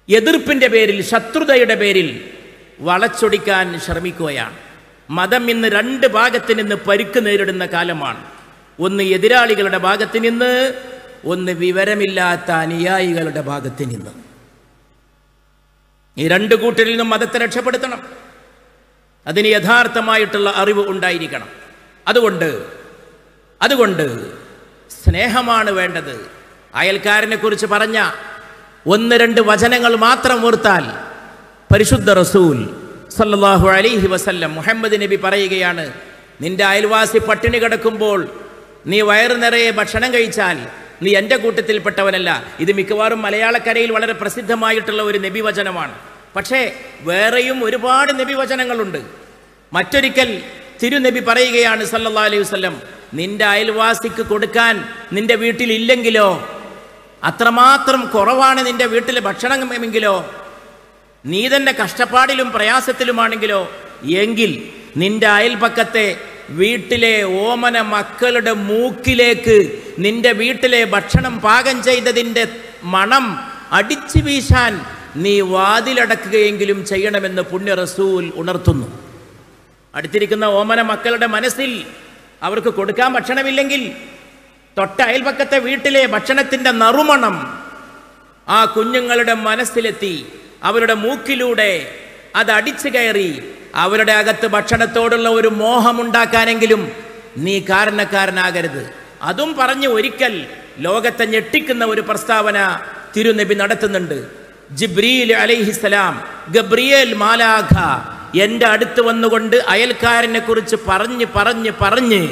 എതിർപ്പിൻ്റെ പേരിൽ ശത്രുതയുടെ പേരിൽ വളച്ചൊടിക്കാൻ ശ്രമിക്കുകയാണ് മതം ഇന്ന് രണ്ട് ഭാഗത്ത് നിന്ന് പരുക്ക് നേരിടുന്ന കാലമാണ് ഒന്ന് എതിരാളികളുടെ ഭാഗത്ത് നിന്ന് ഒന്ന് വിവരമില്ലാത്ത അനുയായികളുടെ ഭാഗത്ത് നിന്ന് ഈ രണ്ട് കൂട്ടരിൽ നിന്നും മതത്തെ രക്ഷപ്പെടുത്തണം അതിന് യഥാർത്ഥമായിട്ടുള്ള അറിവ് ഉണ്ടായിരിക്കണം അതുകൊണ്ട് അതുകൊണ്ട് സ്നേഹമാണ് വേണ്ടത് അയൽക്കാരനെ കുറിച്ച് പറഞ്ഞ ഒന്ന് രണ്ട് വചനങ്ങൾ മാത്രം ഓർത്താൽ പരിശുദ്ധ റസൂൽ സല്ലല്ലാഹു അലൈഹി വസല്ലം മുഹമ്മദ് നബി പറയുകയാണ് നിന്റെ അയൽവാസി പട്ടിണി കിടക്കുമ്പോൾ നീ വയറു നിറയെ ഭക്ഷണം കഴിച്ചാൽ നീ എൻ്റെ കൂട്ടത്തിൽപ്പെട്ടവനല്ല ഇത് മിക്കവാറും മലയാളക്കരയിൽ വളരെ പ്രസിദ്ധമായിട്ടുള്ള ഒരു നബിവചനമാണ് പക്ഷേ വേറെയും ഒരുപാട് നബിവചനങ്ങളുണ്ട് മറ്റൊരിക്കൽ തിരുനബി പറയുകയാണ് സല്ലല്ലാഹു അലൈഹി വസല്ലം നിന്റെ അയൽവാസിക്ക് കൊടുക്കാൻ നിന്റെ വീട്ടിലില്ലെങ്കിലോ അത്രമാത്രം കുറവാണ് നിന്റെ വീട്ടിലെ ഭക്ഷണമെങ്കിലോ നീ തന്നെ കഷ്ടപ്പാടിലും പ്രയാസത്തിലുമാണെങ്കിലോ എങ്കിൽ നിന്റെ അയൽപക്കത്തെ വീട്ടിലെ ഓമന മക്കളുടെ മൂക്കിലേക്ക് നിന്റെ വീട്ടിലെ ഭക്ഷണം പാകം ചെയ്തതിൻ്റെ മണം അടിച്ചു വീശാൻ നീ വാതിലടക്കുകയെങ്കിലും ചെയ്യണമെന്ന് പുണ്യ റസൂൽ ഉണർത്തുന്നു അടുത്തിരിക്കുന്ന ഓമന മക്കളുടെ മനസ്സിൽ അവർക്ക് കൊടുക്കാൻ ഭക്ഷണമില്ലെങ്കിൽ തൊട്ട അയൽപക്കത്തെ വീട്ടിലെ ഭക്ഷണത്തിൻ്റെ നറുമണം ആ കുഞ്ഞുങ്ങളുടെ മനസ്സിലെത്തി അവരുടെ മൂക്കിലൂടെ അത് അടിച്ചു കയറി അവരുടെ അകത്ത് ഭക്ഷണത്തോടുള്ള ഒരു മോഹമുണ്ടാക്കാനെങ്കിലും നീ കാരണക്കാരനാകരുത് അതും പറഞ്ഞ് ഒരിക്കൽ ലോകത്തെ ഞെട്ടിക്കുന്ന ഒരു പ്രസ്താവന തിരുനബി നടത്തുന്നുണ്ട് ജിബ്രീൽ അലൈഹിസ്സലാം ഗബ്രിയേൽ മാലാഖ എൻ്റെ അടുത്ത് വന്നുകൊണ്ട് അയൽക്കാരനെ കുറിച്ച് പറഞ്ഞ് പറഞ്ഞ് പറഞ്ഞ്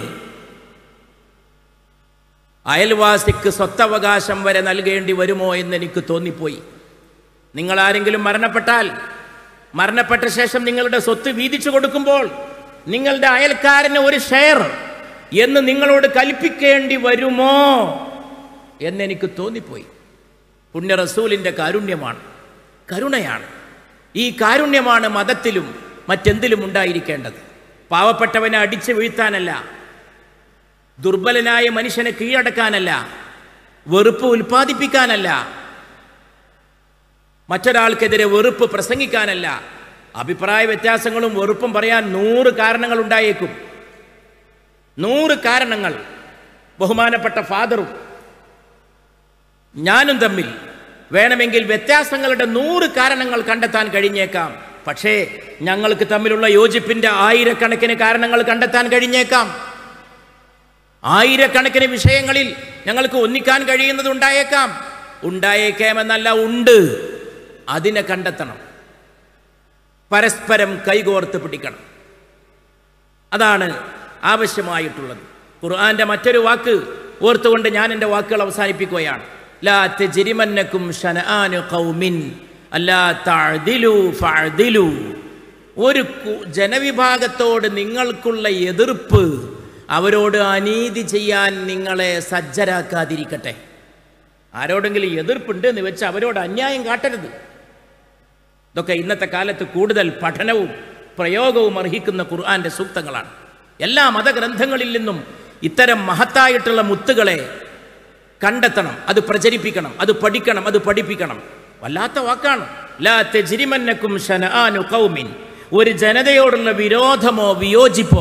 അയൽവാസിക്ക് സ്വത്തവകാശം വരെ നൽകേണ്ടി വരുമോ എന്ന് എനിക്ക് തോന്നിപ്പോയി നിങ്ങൾ ആരെങ്കിലും മരണപ്പെട്ടാൽ മരണപ്പെട്ട ശേഷം നിങ്ങളുടെ സ്വത്ത് വീതിച്ചു കൊടുക്കുമ്പോൾ നിങ്ങളുടെ അയൽക്കാരന് ഒരു ഷെയർ എന്ന് നിങ്ങളോട് കൽപ്പിക്കേണ്ടി വരുമോ എന്നെനിക്ക് തോന്നിപ്പോയി പുണ്യ റസൂലിൻ്റെ കാരുണ്യമാണ് കരുണയാണ് ഈ കാരുണ്യമാണ് മതത്തിലും മറ്റെന്തിലും ഉണ്ടായിരിക്കേണ്ടത് പാവപ്പെട്ടവനെ അടിച്ചു വീഴ്ത്താനല്ല ദുർബലനായ മനുഷ്യനെ കീഴടക്കാനല്ല വെറുപ്പ് ഉൽപ്പാദിപ്പിക്കാനല്ല മറ്റൊരാൾക്കെതിരെ വെറുപ്പ് പ്രസംഗിക്കാനല്ല അഭിപ്രായ വ്യത്യാസങ്ങളും വെറുപ്പും പറയാൻ നൂറ് കാരണങ്ങൾ ഉണ്ടായേക്കും നൂറ് കാരണങ്ങൾ ബഹുമാനപ്പെട്ട ഫാദറും ഞാനും തമ്മിൽ വേണമെങ്കിൽ വ്യത്യാസങ്ങളുടെ നൂറ് കാരണങ്ങൾ കണ്ടെത്താൻ കഴിഞ്ഞേക്കാം പക്ഷേ ഞങ്ങൾക്ക് തമ്മിലുള്ള യോജിപ്പിന്റെ ആയിരക്കണക്കിന് കാരണങ്ങൾ കണ്ടെത്താൻ കഴിഞ്ഞേക്കാം ആയിരക്കണക്കിന് വിഷയങ്ങളിൽ ഞങ്ങൾക്ക് ഒന്നിക്കാൻ കഴിയുന്നത് ഉണ്ടായേക്കാം ഉണ്ടായേക്കാമെന്നല്ല ഉണ്ട് അതിനെ കണ്ടെത്തണം പരസ്പരം കൈകോർത്ത് പിടിക്കണം അതാണ് ആവശ്യമായിട്ടുള്ളത് ഖുർആന്റെ മറ്റൊരു വാക്ക് ഓർത്തുകൊണ്ട് ഞാൻ എൻ്റെ വാക്കുകൾ അവസാനിപ്പിക്കുകയാണ് ലാ തജ്രിമന്നക്കും ശനആനു ഖൗമിൻ അല്ലാ തഅദിലു ഫഅദിലു ഒരു കു- ജനവിഭാഗത്തോട് നിങ്ങൾക്കുള്ള എതിർപ്പ് അവരോട് അനീതി ചെയ്യാൻ നിങ്ങളെ സജ്ജരാക്കാതിരിക്കട്ടെ ആരോടെങ്കിലും എതിർപ്പുണ്ട് എന്ന് വെച്ച് അവരോട് അന്യായം കാട്ടരുത് ഇതൊക്കെ ഇന്നത്തെ കാലത്ത് കൂടുതൽ പഠനവും പ്രയോഗവും അർഹിക്കുന്ന ഖുർആന്റെ സൂക്തങ്ങളാണ് എല്ലാ മതഗ്രന്ഥങ്ങളിൽ നിന്നും ഇത്തരം മഹത്തായിട്ടുള്ള മുത്തുകളെ കണ്ടെത്തണം അത് പ്രചരിപ്പിക്കണം അത് പഠിക്കണം അത് പഠിപ്പിക്കണം വല്ലാത്ത വാക്കാണ് ലാ തെജിരിമന്നക്കും ശനആനു ഖൗമിൻ ഒരു ജനതയോടുള്ള വിരോധമോ വിയോജിപ്പോ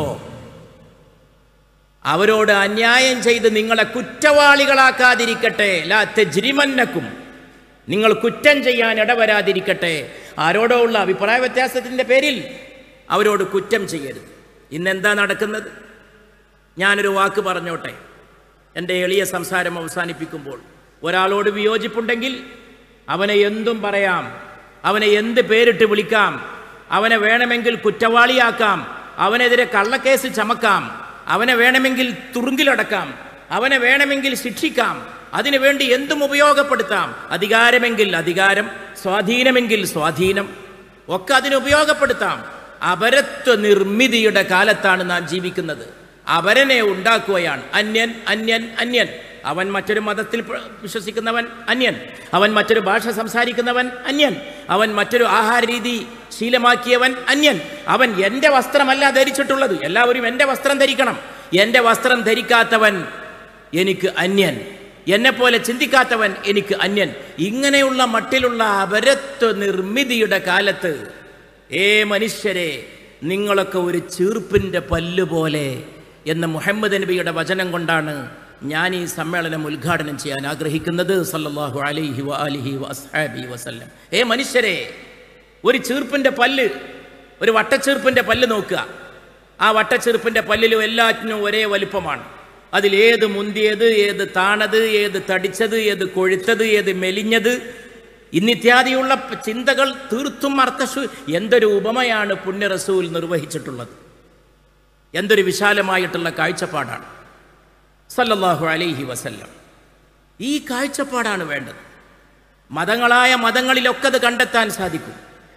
അവരോട് അന്യായം ചെയ്ത് നിങ്ങളെ കുറ്റവാളികളാക്കാതിരിക്കട്ടെ ലാ തെജ്രിമന്നക്കും നിങ്ങൾ കുറ്റം ചെയ്യാൻ ഇടവരാതിരിക്കട്ടെ ആരോടോ ഉള്ള അഭിപ്രായ വ്യത്യാസത്തിൻ്റെ പേരിൽ അവരോട് കുറ്റം ചെയ്യരുത് ഇന്നെന്താ നടക്കുന്നത് ഞാനൊരു വാക്ക് പറഞ്ഞോട്ടെ എൻ്റെ എളിയ സംസാരം അവസാനിപ്പിക്കുമ്പോൾ ഒരാളോട് വിയോജിപ്പുണ്ടെങ്കിൽ അവനെ എന്തും പറയാം അവനെ എന്ത് പേരിട്ട് വിളിക്കാം അവനെ വേണമെങ്കിൽ കുറ്റവാളിയാക്കാം അവനെതിരെ കള്ളക്കേസ് ചമക്കാം അവനെ വേണമെങ്കിൽ തുറുങ്കിലടക്കാം അവനെ വേണമെങ്കിൽ ശിക്ഷിക്കാം അതിനുവേണ്ടി എന്തും ഉപയോഗപ്പെടുത്താം അധികാരമെങ്കിൽ അധികാരം സ്വാധീനമെങ്കിൽ സ്വാധീനം ഒക്കെ അതിന് ഉപയോഗപ്പെടുത്താം അപരത്വ നിർമ്മിതിയുടെ കാലത്താണ് നാം ജീവിക്കുന്നത് അവരനെ ഉണ്ടാക്കുകയാണ് അന്യൻ അന്യൻ അന്യൻ അവൻ മറ്റൊരു മതത്തിൽ പ്ര- വിശ്വസിക്കുന്നവൻ അന്യൻ അവൻ മറ്റൊരു ഭാഷ സംസാരിക്കുന്നവൻ അന്യൻ അവൻ മറ്റൊരു ആഹാര രീതി ശീലമാക്കിയവൻ അന്യൻ അവൻ എൻ്റെ വസ്ത്രമല്ല ധരിച്ചിട്ടുള്ളത് എല്ലാവരും എൻ്റെ വസ്ത്രം ധരിക്കണം എൻ്റെ വസ്ത്രം ധരിക്കാത്തവൻ എനിക്ക് അന്യൻ എന്നെപ്പോലെ ചിന്തിക്കാത്തവൻ എനിക്ക് അന്യൻ ഇങ്ങനെയുള്ള മട്ടിലുള്ള അപരത്വ നിർമ്മിതിയുടെ കാലത്ത് ഏ മനുഷ്യരെ നിങ്ങളൊക്കെ ഒരു ചീർപ്പിൻ്റെ പല്ല് പോലെ എന്ന മുഹമ്മദ് നബിയുടെ വചനം കൊണ്ടാണ് ഞാൻ ഈ സമ്മേളനം ഉദ്ഘാടനം ചെയ്യാൻ ആഗ്രഹിക്കുന്നത് സല്ലല്ലാഹു അലൈഹി വ അലിഹി വസ്ഹാബി വസല്ലം ഏ മനുഷ്യരെ ഒരു ചീർപ്പിൻ്റെ പല്ല് ഒരു വട്ടച്ചീർപ്പിൻ്റെ പല്ല് നോക്കുക ആ വട്ടച്ചീർപ്പിൻ്റെ പല്ലിലും എല്ലാറ്റിനും ഒരേ വലുപ്പമാണ് അതിൽ ഏത് മുന്തിയത് ഏത് താണത് ഏത് തടിച്ചത് ഏത് കൊഴുത്തത് ഏത് മെലിഞ്ഞത് ഇന്നിത്യാദിയുള്ള പ- ചിന്തകൾ തീർത്തും അർത്ഥശു എന്തൊരു ഉപമയാണ് പുണ്യ റസൂൽ നിർവഹിച്ചിട്ടുള്ളത് എന്തൊരു വിശാലമായിട്ടുള്ള കാഴ്ചപ്പാടാണ് സല്ലല്ലാഹു അലൈഹി വസല്ലം ഈ കാഴ്ചപ്പാടാണ് വേണ്ടത് മതങ്ങളായ മതങ്ങളിലൊക്കെ അത് കണ്ടെത്താൻ സാധിക്കും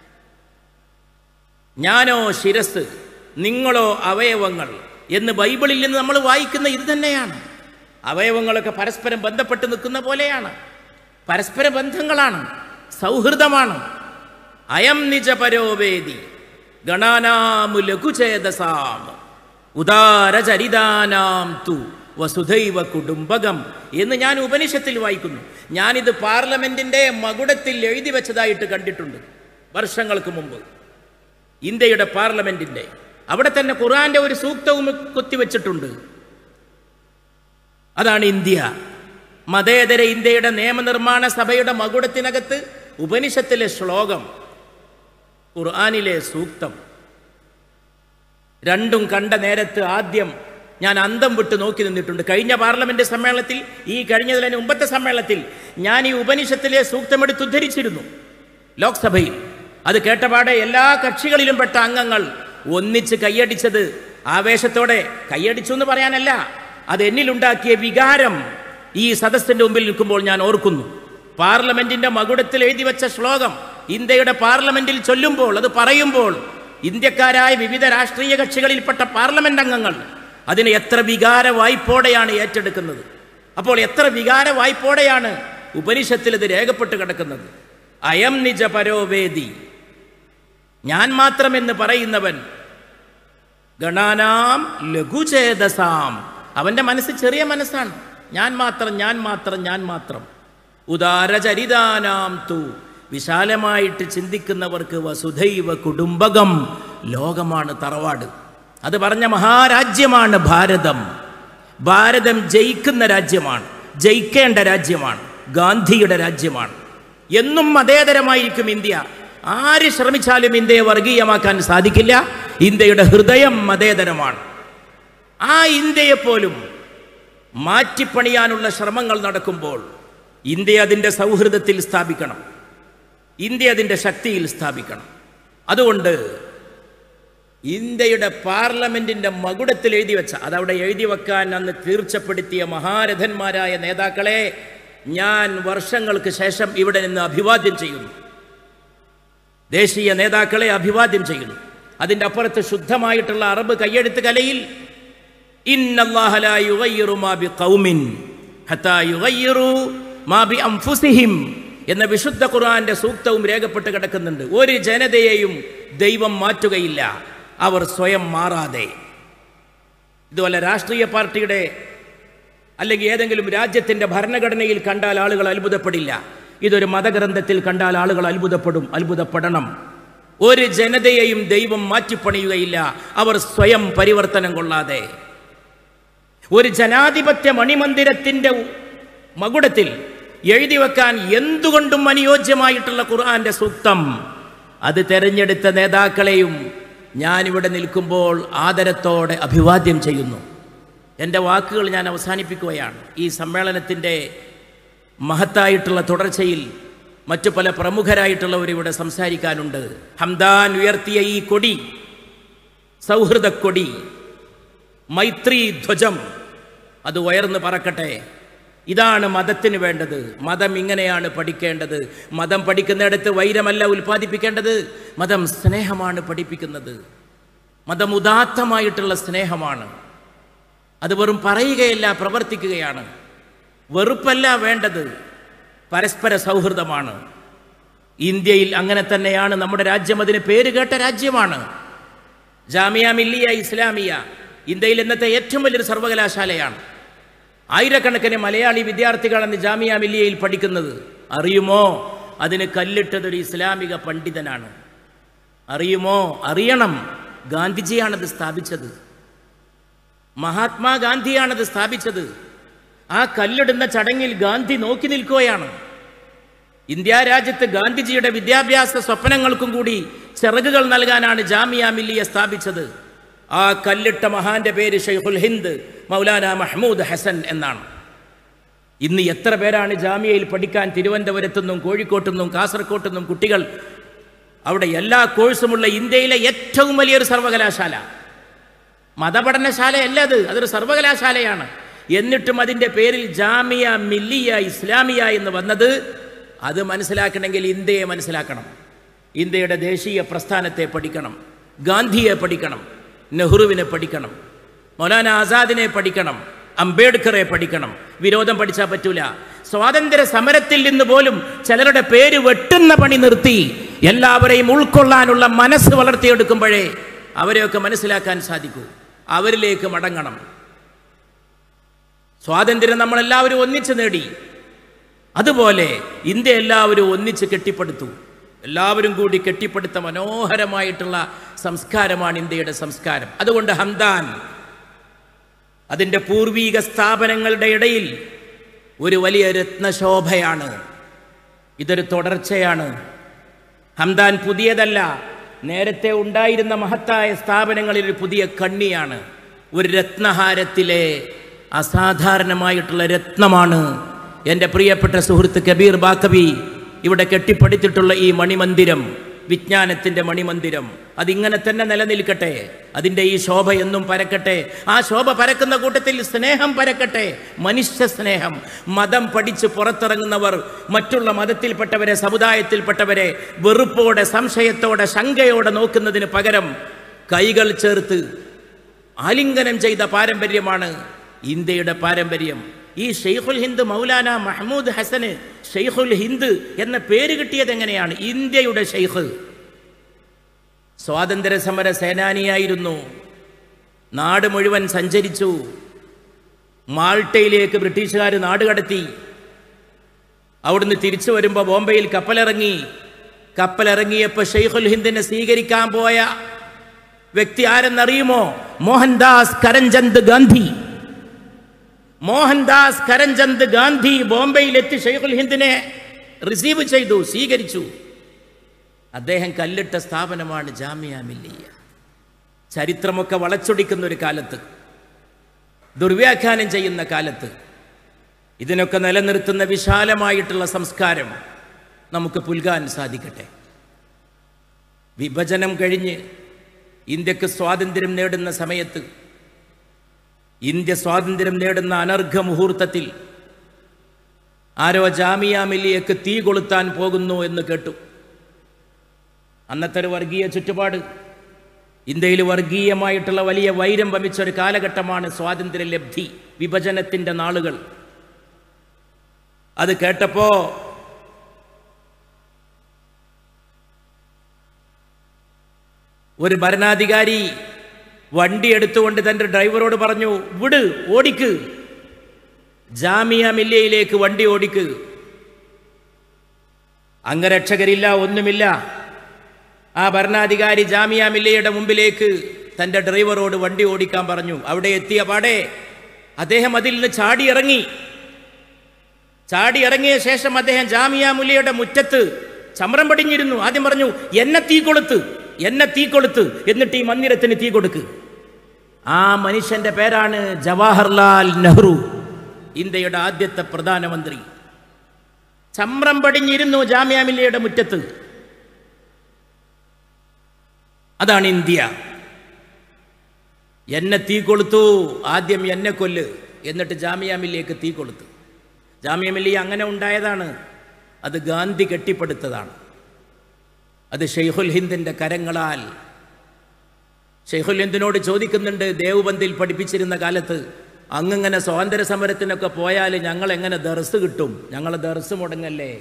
ഞാനോ ശിരസ് നിങ്ങളോ അവയവങ്ങൾ എന്ന് ബൈബിളിൽ നിന്ന് നമ്മൾ വായിക്കുന്ന ഇത് തന്നെയാണ് അവയവങ്ങളൊക്കെ പരസ്പരം ബന്ധപ്പെട്ട് നിൽക്കുന്ന പോലെയാണ് പരസ്പര ബന്ധങ്ങളാണ് സൗഹൃദമാണ് അയം നിജപരോവേദി ഗണാനാമു ലഘുചേതസാം ഉദാരചരിതാനാം തു വസുധൈവ കുടുംബകം എന്ന് ഞാൻ ഉപനിഷത്തിൽ വായിക്കുന്നു ഞാനിത് പാർലമെന്റിന്റെ മകുടത്തിൽ എഴുതി വെച്ചതായിട്ട് കണ്ടിട്ടുണ്ട് വർഷങ്ങൾക്ക് മുമ്പ് ഇന്ത്യയുടെ പാർലമെന്റിന്റെ അവിടെ തന്നെ ഖുറാന്റെ ഒരു സൂക്തവും കുത്തിവെച്ചിട്ടുണ്ട് അതാണ് ഇന്ത്യ മതേതര ഇന്ത്യയുടെ നിയമനിർമ്മാണ സഭയുടെ മകുടത്തിനകത്ത് ഉപനിഷത്തിലെ ശ്ലോകം ഖുർആാനിലെ സൂക്തം രണ്ടും കണ്ട നേരത്ത് ആദ്യം ഞാൻ അന്തം വിട്ട് നോക്കി നിന്നിട്ടുണ്ട് കഴിഞ്ഞ പാർലമെന്റ് സമ്മേളനത്തിൽ ഈ കഴിഞ്ഞതിന് മുമ്പത്തെ സമ്മേളനത്തിൽ ഞാൻ ഈ ഉപനിഷത്തിലെ സൂക്തമെടുത്ത് ഉദ്ധരിച്ചിരുന്നു ലോക്സഭയിൽ അത് കേട്ടപാടെ എല്ലാ കക്ഷികളിലും പെട്ട അംഗങ്ങൾ ഒന്നിച്ച് കൈയടിച്ചത് ആവേശത്തോടെ കൈയടിച്ചു എന്ന് പറയാനല്ല അത് എന്നിലുണ്ടാക്കിയ വികാരം ഈ സദസ്സിന്റെ മുമ്പിൽ നിൽക്കുമ്പോൾ ഞാൻ ഓർക്കുന്നു പാർലമെന്റിന്റെ മകുടത്തിൽ എഴുതി വെച്ച ശ്ലോകം ഇന്ത്യയുടെ പാർലമെന്റിൽ ചൊല്ലുമ്പോൾ അത് പറയുമ്പോൾ ഇന്ത്യക്കാരായ വിവിധ രാഷ്ട്രീയ കക്ഷികളിൽപ്പെട്ട പാർലമെന്റ് അംഗങ്ങൾ അതിനെ എത്ര വികാര വായ്പോടെയാണ് ഏറ്റെടുക്കുന്നത് അപ്പോൾ എത്ര വികാര വായ്പോടെയാണ് ഉപനിഷത്തിൽ ഇത് രേഖപ്പെട്ട് കിടക്കുന്നത് അയം നിജ പരോവേദി ഞാൻ മാത്രമെന്ന് പറയുന്നവൻ ഗണാനാം ലഘുചേതസാം അവന്റെ മനസ്സ് ചെറിയ മനസ്സാണ് ഞാൻ മാത്രം ഞാൻ മാത്രം ഞാൻ മാത്രം ഉദാരചരിതാനാം തു വിശാലമായിട്ട് ചിന്തിക്കുന്നവർക്ക് വസുധൈവ കുടുംബകം ലോകമാണ് തറവാട് അത് പറഞ്ഞ മഹാരാജ്യമാണ് ഭാരതം ഭാരതം ജയിക്കുന്ന രാജ്യമാണ് ജയിക്കേണ്ട രാജ്യമാണ് ഗാന്ധിയുടെ രാജ്യമാണ് എന്നും മതേതരമായിരിക്കും ഇന്ത്യ ആര് ശ്രമിച്ചാലും ഇന്ത്യയെ വർഗീയമാക്കാൻ സാധിക്കില്ല ഇന്ത്യയുടെ ഹൃദയം മതേതരമാണ് ആ ഇന്ത്യയെ പോലും മാറ്റിപ്പണിയാനുള്ള ശ്രമങ്ങൾ നടക്കുമ്പോൾ ഇന്ത്യ അതിൻ്റെ സൗഹൃദത്തിൽ സ്ഥാപിക്കണം ഇന്ത്യ അതിൻ്റെ ശക്തിയിൽ സ്ഥാപിക്കണം അതുകൊണ്ട് ഇന്ത്യയുടെ പാർലമെന്റിന്റെ മകുടത്തിൽ എഴുതി വെച്ച അതവിടെ എഴുതി വെക്കാൻ അന്ന് തീർച്ചപ്പെടുത്തിയ മഹാരഥന്മാരായ നേതാക്കളെ ഞാൻ വർഷങ്ങൾക്ക് ശേഷം ഇവിടെ നിന്ന് അഭിവാദ്യം ചെയ്യുന്നു ദേശീയ നേതാക്കളെ അഭിവാദ്യം ചെയ്യുന്നു അതിൻ്റെ അപ്പുറത്ത് ശുദ്ധമായിട്ടുള്ള അറബ് കയ്യെഴുത്ത് കലയിൽ ഇന്നല്ലാഹ ലാ യുഗയ്യിറു മാ ബിഖൗമിൻ ഹത്താ യുഗയ്യിറു മാ ബി അൻഫുസിഹിം എന്ന വിശുദ്ധ ഖുർആന്റെ സൂക്തവും രേഖപ്പെട്ട് കിടക്കുന്നുണ്ട് ഒരു ജനതയെയും ദൈവം മാറ്റുകയില്ല അവർ സ്വയം മാറാതെ ഇതുപോലെ രാഷ്ട്രീയ പാർട്ടിയുടെ അല്ലെങ്കിൽ ഏതെങ്കിലും രാജ്യത്തിന്റെ ഭരണഘടനയിൽ കണ്ടാൽ ആളുകൾ അത്ഭുതപ്പെടില്ല ഇതൊരു മതഗ്രന്ഥത്തിൽ കണ്ടാൽ ആളുകൾ അത്ഭുതപ്പെടും അത്ഭുതപ്പെടണം ഒരു ജനതയെയും ദൈവം മാറ്റിപ്പണിയുകയില്ല അവർ സ്വയം പരിവർത്തനം കൊള്ളാതെ ഒരു ജനാധിപത്യ മണിമന്ദിരത്തിന്റെ മകുടത്തിൽ എഴുതി വെക്കാൻ എന്തുകൊണ്ടും അനുയോജ്യമായിട്ടുള്ള ഖുർആന്റെ സൂക്തം അത് തെരഞ്ഞെടുത്ത നേതാക്കളെയും ഞാനിവിടെ നിൽക്കുമ്പോൾ ആദരത്തോടെ അഭിവാദ്യം ചെയ്യുന്നു എൻ്റെ വാക്കുകൾ ഞാൻ അവസാനിപ്പിക്കുകയാണ് ഈ സമ്മേളനത്തിൻ്റെ മഹത്തായിട്ടുള്ള തുടർച്ചയിൽ മറ്റു പല പ്രമുഖരായിട്ടുള്ളവർ ഇവിടെ സംസാരിക്കാനുണ്ട് ഹംദാൻ ഉയർത്തിയ ഈ കൊടി സൗഹൃദക്കൊടി മൈത്രി ധ്വജം അത് ഉയർന്ന് പറക്കട്ടെ ഇതാണ് മതത്തിന് വേണ്ടത് മതം ഇങ്ങനെയാണ് പഠിക്കേണ്ടത് മതം പഠിക്കുന്നിടത്ത് വൈരമല്ല ഉൽപ്പാദിപ്പിക്കേണ്ടത് മതം സ്നേഹമാണ് പഠിപ്പിക്കുന്നത് മതം ഉദാത്തമായിട്ടുള്ള സ്നേഹമാണ് അത് വെറും പറയുകയല്ല പ്രവർത്തിക്കുകയാണ് വെറുപ്പല്ല വേണ്ടത് പരസ്പര സൗഹൃദമാണ് ഇന്ത്യയിൽ അങ്ങനെ തന്നെയാണ് നമ്മുടെ രാജ്യം അതിന് പേര് കേട്ട രാജ്യമാണ് ജാമിയ മില്ലിയ ഇസ്ലാമിയ ഇന്ത്യയിൽ ഇന്നത്തെ ഏറ്റവും വലിയൊരു സർവകലാശാലയാണ് ആയിരക്കണക്കിന് മലയാളി വിദ്യാർത്ഥികളാണ് ജാമിയ മില്ലിയയിൽ പഠിക്കുന്നത് അറിയുമോ അതിന് കല്ലിട്ടതൊരു ഇസ്ലാമിക പണ്ഡിതനാണ് അറിയുമോ അറിയണം ഗാന്ധിജിയാണത് സ്ഥാപിച്ചത് മഹാത്മാഗാന്ധിയാണത് സ്ഥാപിച്ചത് ആ കല്ലിടുന്ന ചടങ്ങിൽ ഗാന്ധി നോക്കി നിൽക്കുകയാണ് ഇന്ത്യ രാജ്യത്ത് ഗാന്ധിജിയുടെ വിദ്യാഭ്യാസ സ്വപ്നങ്ങൾക്കും കൂടി ചിറകുകൾ നൽകാനാണ് ജാമിയ മില്ലിയ സ്ഥാപിച്ചത് ആ കല്ലിട്ട മഹാന്റെ പേര് ഷെയ്ഖുൽ ഹിന്ദ് മൗലാന മഹ്മൂദ് ഹസൻ എന്നാണ് ഇന്ന് എത്ര പേരാണ് ജാമ്യയിൽ പഠിക്കാൻ തിരുവനന്തപുരത്തു നിന്നും കോഴിക്കോട്ടു നിന്നും കാസർകോട്ടു നിന്നും കുട്ടികൾ അവിടെ എല്ലാ കോഴ്സുമുള്ള ഇന്ത്യയിലെ ഏറ്റവും വലിയൊരു സർവകലാശാല മതപഠനശാലയല്ല അത് അതൊരു സർവകലാശാലയാണ് എന്നിട്ടും അതിൻ്റെ പേരിൽ ജാമിയ മില്ലിയ ഇസ്ലാമിയ എന്ന് വന്നത് അത് മനസ്സിലാക്കണമെങ്കിൽ ഇന്ത്യയെ മനസ്സിലാക്കണം ഇന്ത്യയുടെ ദേശീയ പ്രസ്ഥാനത്തെ പഠിക്കണം ഗാന്ധിയെ പഠിക്കണം നെഹ്റുവിനെ പഠിക്കണം മൗലാന ആസാദിനെ പഠിക്കണം അംബേദ്കറെ പഠിക്കണം വിരോധം പഠിച്ചാൽ പറ്റൂല സ്വാതന്ത്ര്യ സമരത്തിൽ നിന്ന് പോലും ചിലരുടെ പേര് വെട്ടുന്ന പണി നിർത്തി എല്ലാവരെയും ഉൾക്കൊള്ളാനുള്ള മനസ്സ് വളർത്തിയെടുക്കുമ്പോഴേ അവരെയൊക്കെ മനസ്സിലാക്കാൻ സാധിക്കൂ അവരിലേക്ക് മടങ്ങണം സ്വാതന്ത്ര്യം നമ്മളെല്ലാവരും ഒന്നിച്ച് നേടി അതുപോലെ ഇന്ത്യ എല്ലാവരും ഒന്നിച്ച് കെട്ടിപ്പടുത്തു എല്ലാവരും കൂടി കെട്ടിപ്പടുത്ത മനോഹരമായിട്ടുള്ള സംസ്കാരമാണ് ഇന്ത്യയുടെ സംസ്കാരം അതുകൊണ്ട് ഹംദാൻ അതിൻ്റെ പൂർവീക സ്ഥാപനങ്ങളുടെ ഇടയിൽ ഒരു വലിയ രത്നശോഭയാണ് ഇതൊരു തുടർച്ചയാണ് ഹംദാൻ പുതിയതല്ല നേരത്തെ ഉണ്ടായിരുന്ന മഹത്തായ സ്ഥാപനങ്ങളിൽ ഒരു പുതിയ കണ്ണിയാണ് ഒരു രത്നഹാരത്തിലെ അസാധാരണമായിട്ടുള്ള രത്നമാണ് എൻ്റെ പ്രിയപ്പെട്ട സുഹൃത്ത് കബീർ ബാക്കബി ഇവിടെ കെട്ടിപ്പടുത്തിട്ടുള്ള ഈ മണിമന്ദിരം വിജ്ഞാനത്തിൻ്റെ മണിമന്ദിരം അതിങ്ങനെ തന്നെ നിലനിൽക്കട്ടെ അതിൻ്റെ ഈ ശോഭ എന്നും പരക്കട്ടെ ആ ശോഭ പരക്കുന്ന കൂട്ടത്തിൽ സ്നേഹം പരക്കട്ടെ മനുഷ്യ സ്നേഹം മതം പഠിച്ച് പുറത്തിറങ്ങുന്നവർ മറ്റുള്ള മതത്തിൽപ്പെട്ടവരെ സമുദായത്തിൽപ്പെട്ടവരെ വെറുപ്പോടെ സംശയത്തോടെ ശങ്കയോടെ നോക്കുന്നതിന് പകരം കൈകൾ ചേർത്ത് ആലിംഗനം ചെയ്ത പാരമ്പര്യമാണ് ഇന്ത്യയുടെ പാരമ്പര്യം ഈ ഷെയ്ഖുൽ ഹിന്ദ് മൗലാന മഹ്മൂദ് ഹസന് ഷെയ്ഖുൽ ഹിന്ദ് എന്ന പേര് കിട്ടിയത് എങ്ങനെയാണ് ഇന്ത്യയുടെ ഷെയ്ഖ് സ്വാതന്ത്ര്യ സമര സേനാനിയായിരുന്നു നാട് മുഴുവൻ സഞ്ചരിച്ചു മാൾട്ടയിലേക്ക് ബ്രിട്ടീഷുകാർ നാട് കടത്തി അവിടുന്ന് തിരിച്ചു വരുമ്പോൾ ബോംബെയിൽ കപ്പലിറങ്ങി കപ്പലിറങ്ങിയപ്പോൾ ഷെയ്ഖുൽ ഹിന്ദിനെ സ്വീകരിക്കാൻ പോയ വ്യക്തി ആരെന്നറിയുമോ മോഹൻദാസ് കരംചന്ദ് ഗാന്ധി മോഹൻദാസ് കരംചന്ദ് ഗാന്ധി ബോംബെയിലെത്തി ഷെയ്ഖുൽ ഹിന്ദിനെ റിസീവ് ചെയ്തു സ്വീകരിച്ചു അദ്ദേഹം കല്ലിട്ട സ്ഥാപനമാണ് ജാമിയ മില്ലിയ ചരിത്രമൊക്കെ വളച്ചൊടിക്കുന്ന ഒരു കാലത്ത് ദുർവ്യാഖ്യാനം ചെയ്യുന്ന കാലത്ത് ഇതിനൊക്കെ നിലനിർത്തുന്ന വിശാലമായിട്ടുള്ള സംസ്കാരം നമുക്ക് പുൽകാൻ സാധിക്കട്ടെ വിഭജനം കഴിഞ്ഞ് ഇന്ത്യക്ക് സ്വാതന്ത്ര്യം നേടുന്ന സമയത്ത് ഇന്ത്യ സ്വാതന്ത്ര്യം നേടുന്ന അനർഘ മുഹൂർത്തത്തിൽ ആരോ ജാമിയ മില്ലിയക്ക് തീ കൊളുത്താൻ പോകുന്നു എന്ന് കേട്ടു അന്നത്തെ ഒരു വർഗീയ ചുറ്റുപാട് ഇന്ത്യയിൽ വർഗീയമായിട്ടുള്ള വലിയ വൈരം വമിച്ച ഒരു കാലഘട്ടമാണ് സ്വാതന്ത്ര്യ ലബ്ധി വിഭജനത്തിൻ്റെ നാളുകൾ അത് കേട്ടപ്പോ ഒരു ഭരണാധികാരി വണ്ടി എടുത്തുകൊണ്ട് തൻ്റെ ഡ്രൈവറോട് പറഞ്ഞു വിട് ഓടിക്ക് ജാമിയ മില്ലയിലേക്ക് വണ്ടി ഓടിക്ക് അംഗരക്ഷകരില്ല ഒന്നുമില്ല ആ ഭരണാധികാരി ജാമിയ മില്ലയുടെ മുമ്പിലേക്ക് തൻ്റെ ഡ്രൈവറോട് വണ്ടി ഓടിക്കാൻ പറഞ്ഞു അവിടെ എത്തിയ പാടെ അദ്ദേഹം അതിൽ നിന്ന് ചാടി ഇറങ്ങി ചാടി ഇറങ്ങിയ ശേഷം അദ്ദേഹം ജാമിയ മുല്ലയുടെ മുറ്റത്ത് ചമ്രം പടിഞ്ഞിരുന്നു ആദ്യം പറഞ്ഞു എന്നെ തീ കൊളുത്ത് എന്നെ തീ കൊളുത്ത് എന്നിട്ട് ഈ മന്ദിരത്തിന് തീ കൊടുക്ക് ആ മനുഷ്യന്റെ പേരാണ് ജവാഹർലാൽ നെഹ്റു ഇന്ത്യയുടെ ആദ്യത്തെ പ്രധാനമന്ത്രി ചമ്രം പടിഞ്ഞിരുന്നു ജാമ്യ മില്ലയുടെ മുറ്റത്ത് അതാണ് ഇന്ത്യ എന്നെ തീ കൊളുത്തു ആദ്യം എന്നെ കൊല്ല് എന്നിട്ട് ജാമിയ മില്ലയ്ക്ക് തീ കൊളുത്തു ജാമിയ മില്ലിയ അങ്ങനെ ഉണ്ടായതാണ് അത് ഗാന്ധി കെട്ടിപ്പടുത്തതാണ് അത് ഷെയ്ഖുൽ ഹിന്ദിൻ്റെ കരങ്ങളാൽ ഷെയ്ഖുൽ ഹിന്ദിനോട് ചോദിക്കുന്നുണ്ട് ദേവബന്ദിൽ പഠിപ്പിച്ചിരുന്ന കാലത്ത് അങ്ങിങ്ങനെ സ്വാതന്ത്ര്യ സമരത്തിനൊക്കെ പോയാൽ ഞങ്ങൾ എങ്ങനെ ദർസ് കിട്ടും ഞങ്ങളെ ദർസ് മുടങ്ങല്ലേ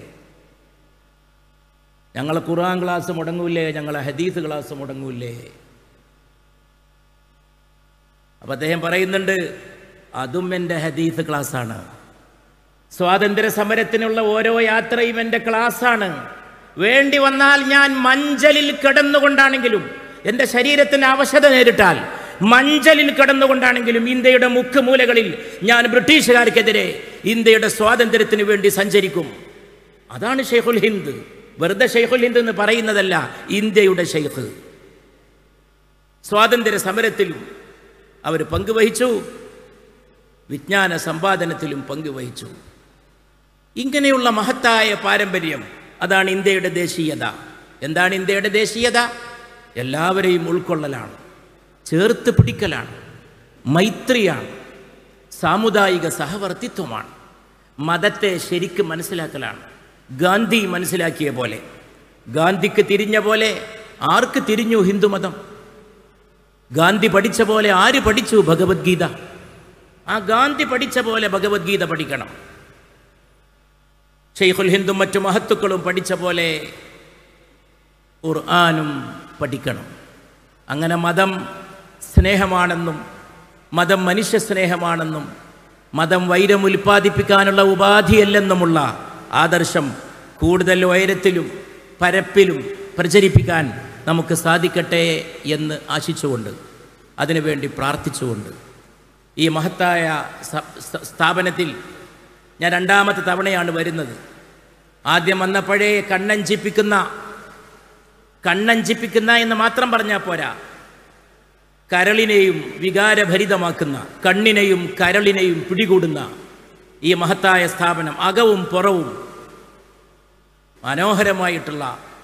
ഞങ്ങളെ ഖുറാൻ ക്ലാസ് മുടങ്ങൂലേ ഞങ്ങളെ ഹദീസ് ക്ലാസ് മുടങ്ങൂലേ അപ്പം അദ്ദേഹം പറയുന്നുണ്ട് അതും എൻ്റെ ഹദീസ് ക്ലാസ്സാണ് സ്വാതന്ത്ര്യ സമരത്തിനുള്ള ഓരോ യാത്രയും എൻ്റെ ക്ലാസ്സാണ് വേണ്ടി വന്നാൽ ഞാൻ മഞ്ചലിൽ കിടന്നുകൊണ്ടാണെങ്കിലും എൻ്റെ ശരീരത്തിന് അവശത നേരിട്ടാൽ മഞ്ചലിൽ കിടന്നുകൊണ്ടാണെങ്കിലും ഇന്ത്യയുടെ മുക്കുമൂലകളിൽ ഞാൻ ബ്രിട്ടീഷുകാർക്കെതിരെ ഇന്ത്യയുടെ സ്വാതന്ത്ര്യത്തിന് വേണ്ടി സഞ്ചരിക്കും അതാണ് ഷെയ്ഖുൽ ഹിന്ദ് വെറുതെ ഷെയ്ഖുൽ ഹിന്ദ് എന്ന് പറയുന്നതല്ല ഇന്ത്യയുടെ ഷെയ്ഖ് സ്വാതന്ത്ര്യ സമരത്തിലും അവർ പങ്കുവഹിച്ചു വിജ്ഞാന സമ്പാദനത്തിലും പങ്കുവഹിച്ചു ഇങ്ങനെയുള്ള മഹത്തായ പാരമ്പര്യം അതാണ് ഇന്ത്യയുടെ ദേശീയത എന്താണ് ഇന്ത്യയുടെ ദേശീയത എല്ലാവരെയും ഉൾക്കൊള്ളലാണ് ചേർത്ത് പിടിക്കലാണ് മൈത്രിയാണ് സാമുദായിക സഹവർത്തിത്വമാണ് മതത്തെ ശരിക്കും മനസ്സിലാക്കലാണ് ഗാന്ധി മനസ്സിലാക്കിയ പോലെ ഗാന്ധിക്ക് തിരിഞ്ഞ പോലെ ആർക്ക് തിരിഞ്ഞു ഹിന്ദുമതം ഗാന്ധി പഠിച്ച പോലെ ആര് പഠിച്ചു ഭഗവത്ഗീത ആ ഗാന്ധി പഠിച്ച പോലെ ഭഗവത്ഗീത പഠിക്കണം ഷെയ്ഖുൽ ഹിന്ദും മറ്റു മഹത്തുക്കളും പഠിച്ച പോലെ ഖുർആാനും പഠിക്കണം അങ്ങനെ മതം സ്നേഹമാണെന്നും മതം മനുഷ്യ സ്നേഹമാണെന്നും മതം വൈരം ഉൽപ്പാദിപ്പിക്കാനുള്ള ഉപാധിയല്ലെന്നുമുള്ള ആദർശം കൂടുതൽ ഉയരത്തിലും പരപ്പിലും പ്രചരിപ്പിക്കാൻ നമുക്ക് സാധിക്കട്ടെ എന്ന് ആശിച്ചുകൊണ്ട് അതിനുവേണ്ടി പ്രാർത്ഥിച്ചുകൊണ്ട് ഈ മഹത്തായ സ- സ- സ്ഥാപനത്തിൽ ഞാൻ രണ്ടാമത്തെ തവണയാണ് വരുന്നത് ആദ്യം വന്നപ്പോഴേ കണ്ണഞ്ചിപ്പിക്കുന്ന കണ്ണഞ്ചിപ്പിക്കുന്ന എന്ന് മാത്രം പറഞ്ഞാൽ പോരാ കരളിനെയും വികാരഭരിതമാക്കുന്ന കണ്ണിനെയും കരളിനെയും പിടികൂടുന്ന ഈ മഹത്തായ സ്ഥാപനം അകവും പുറവും മനോഹരമായിട്ടുള്ള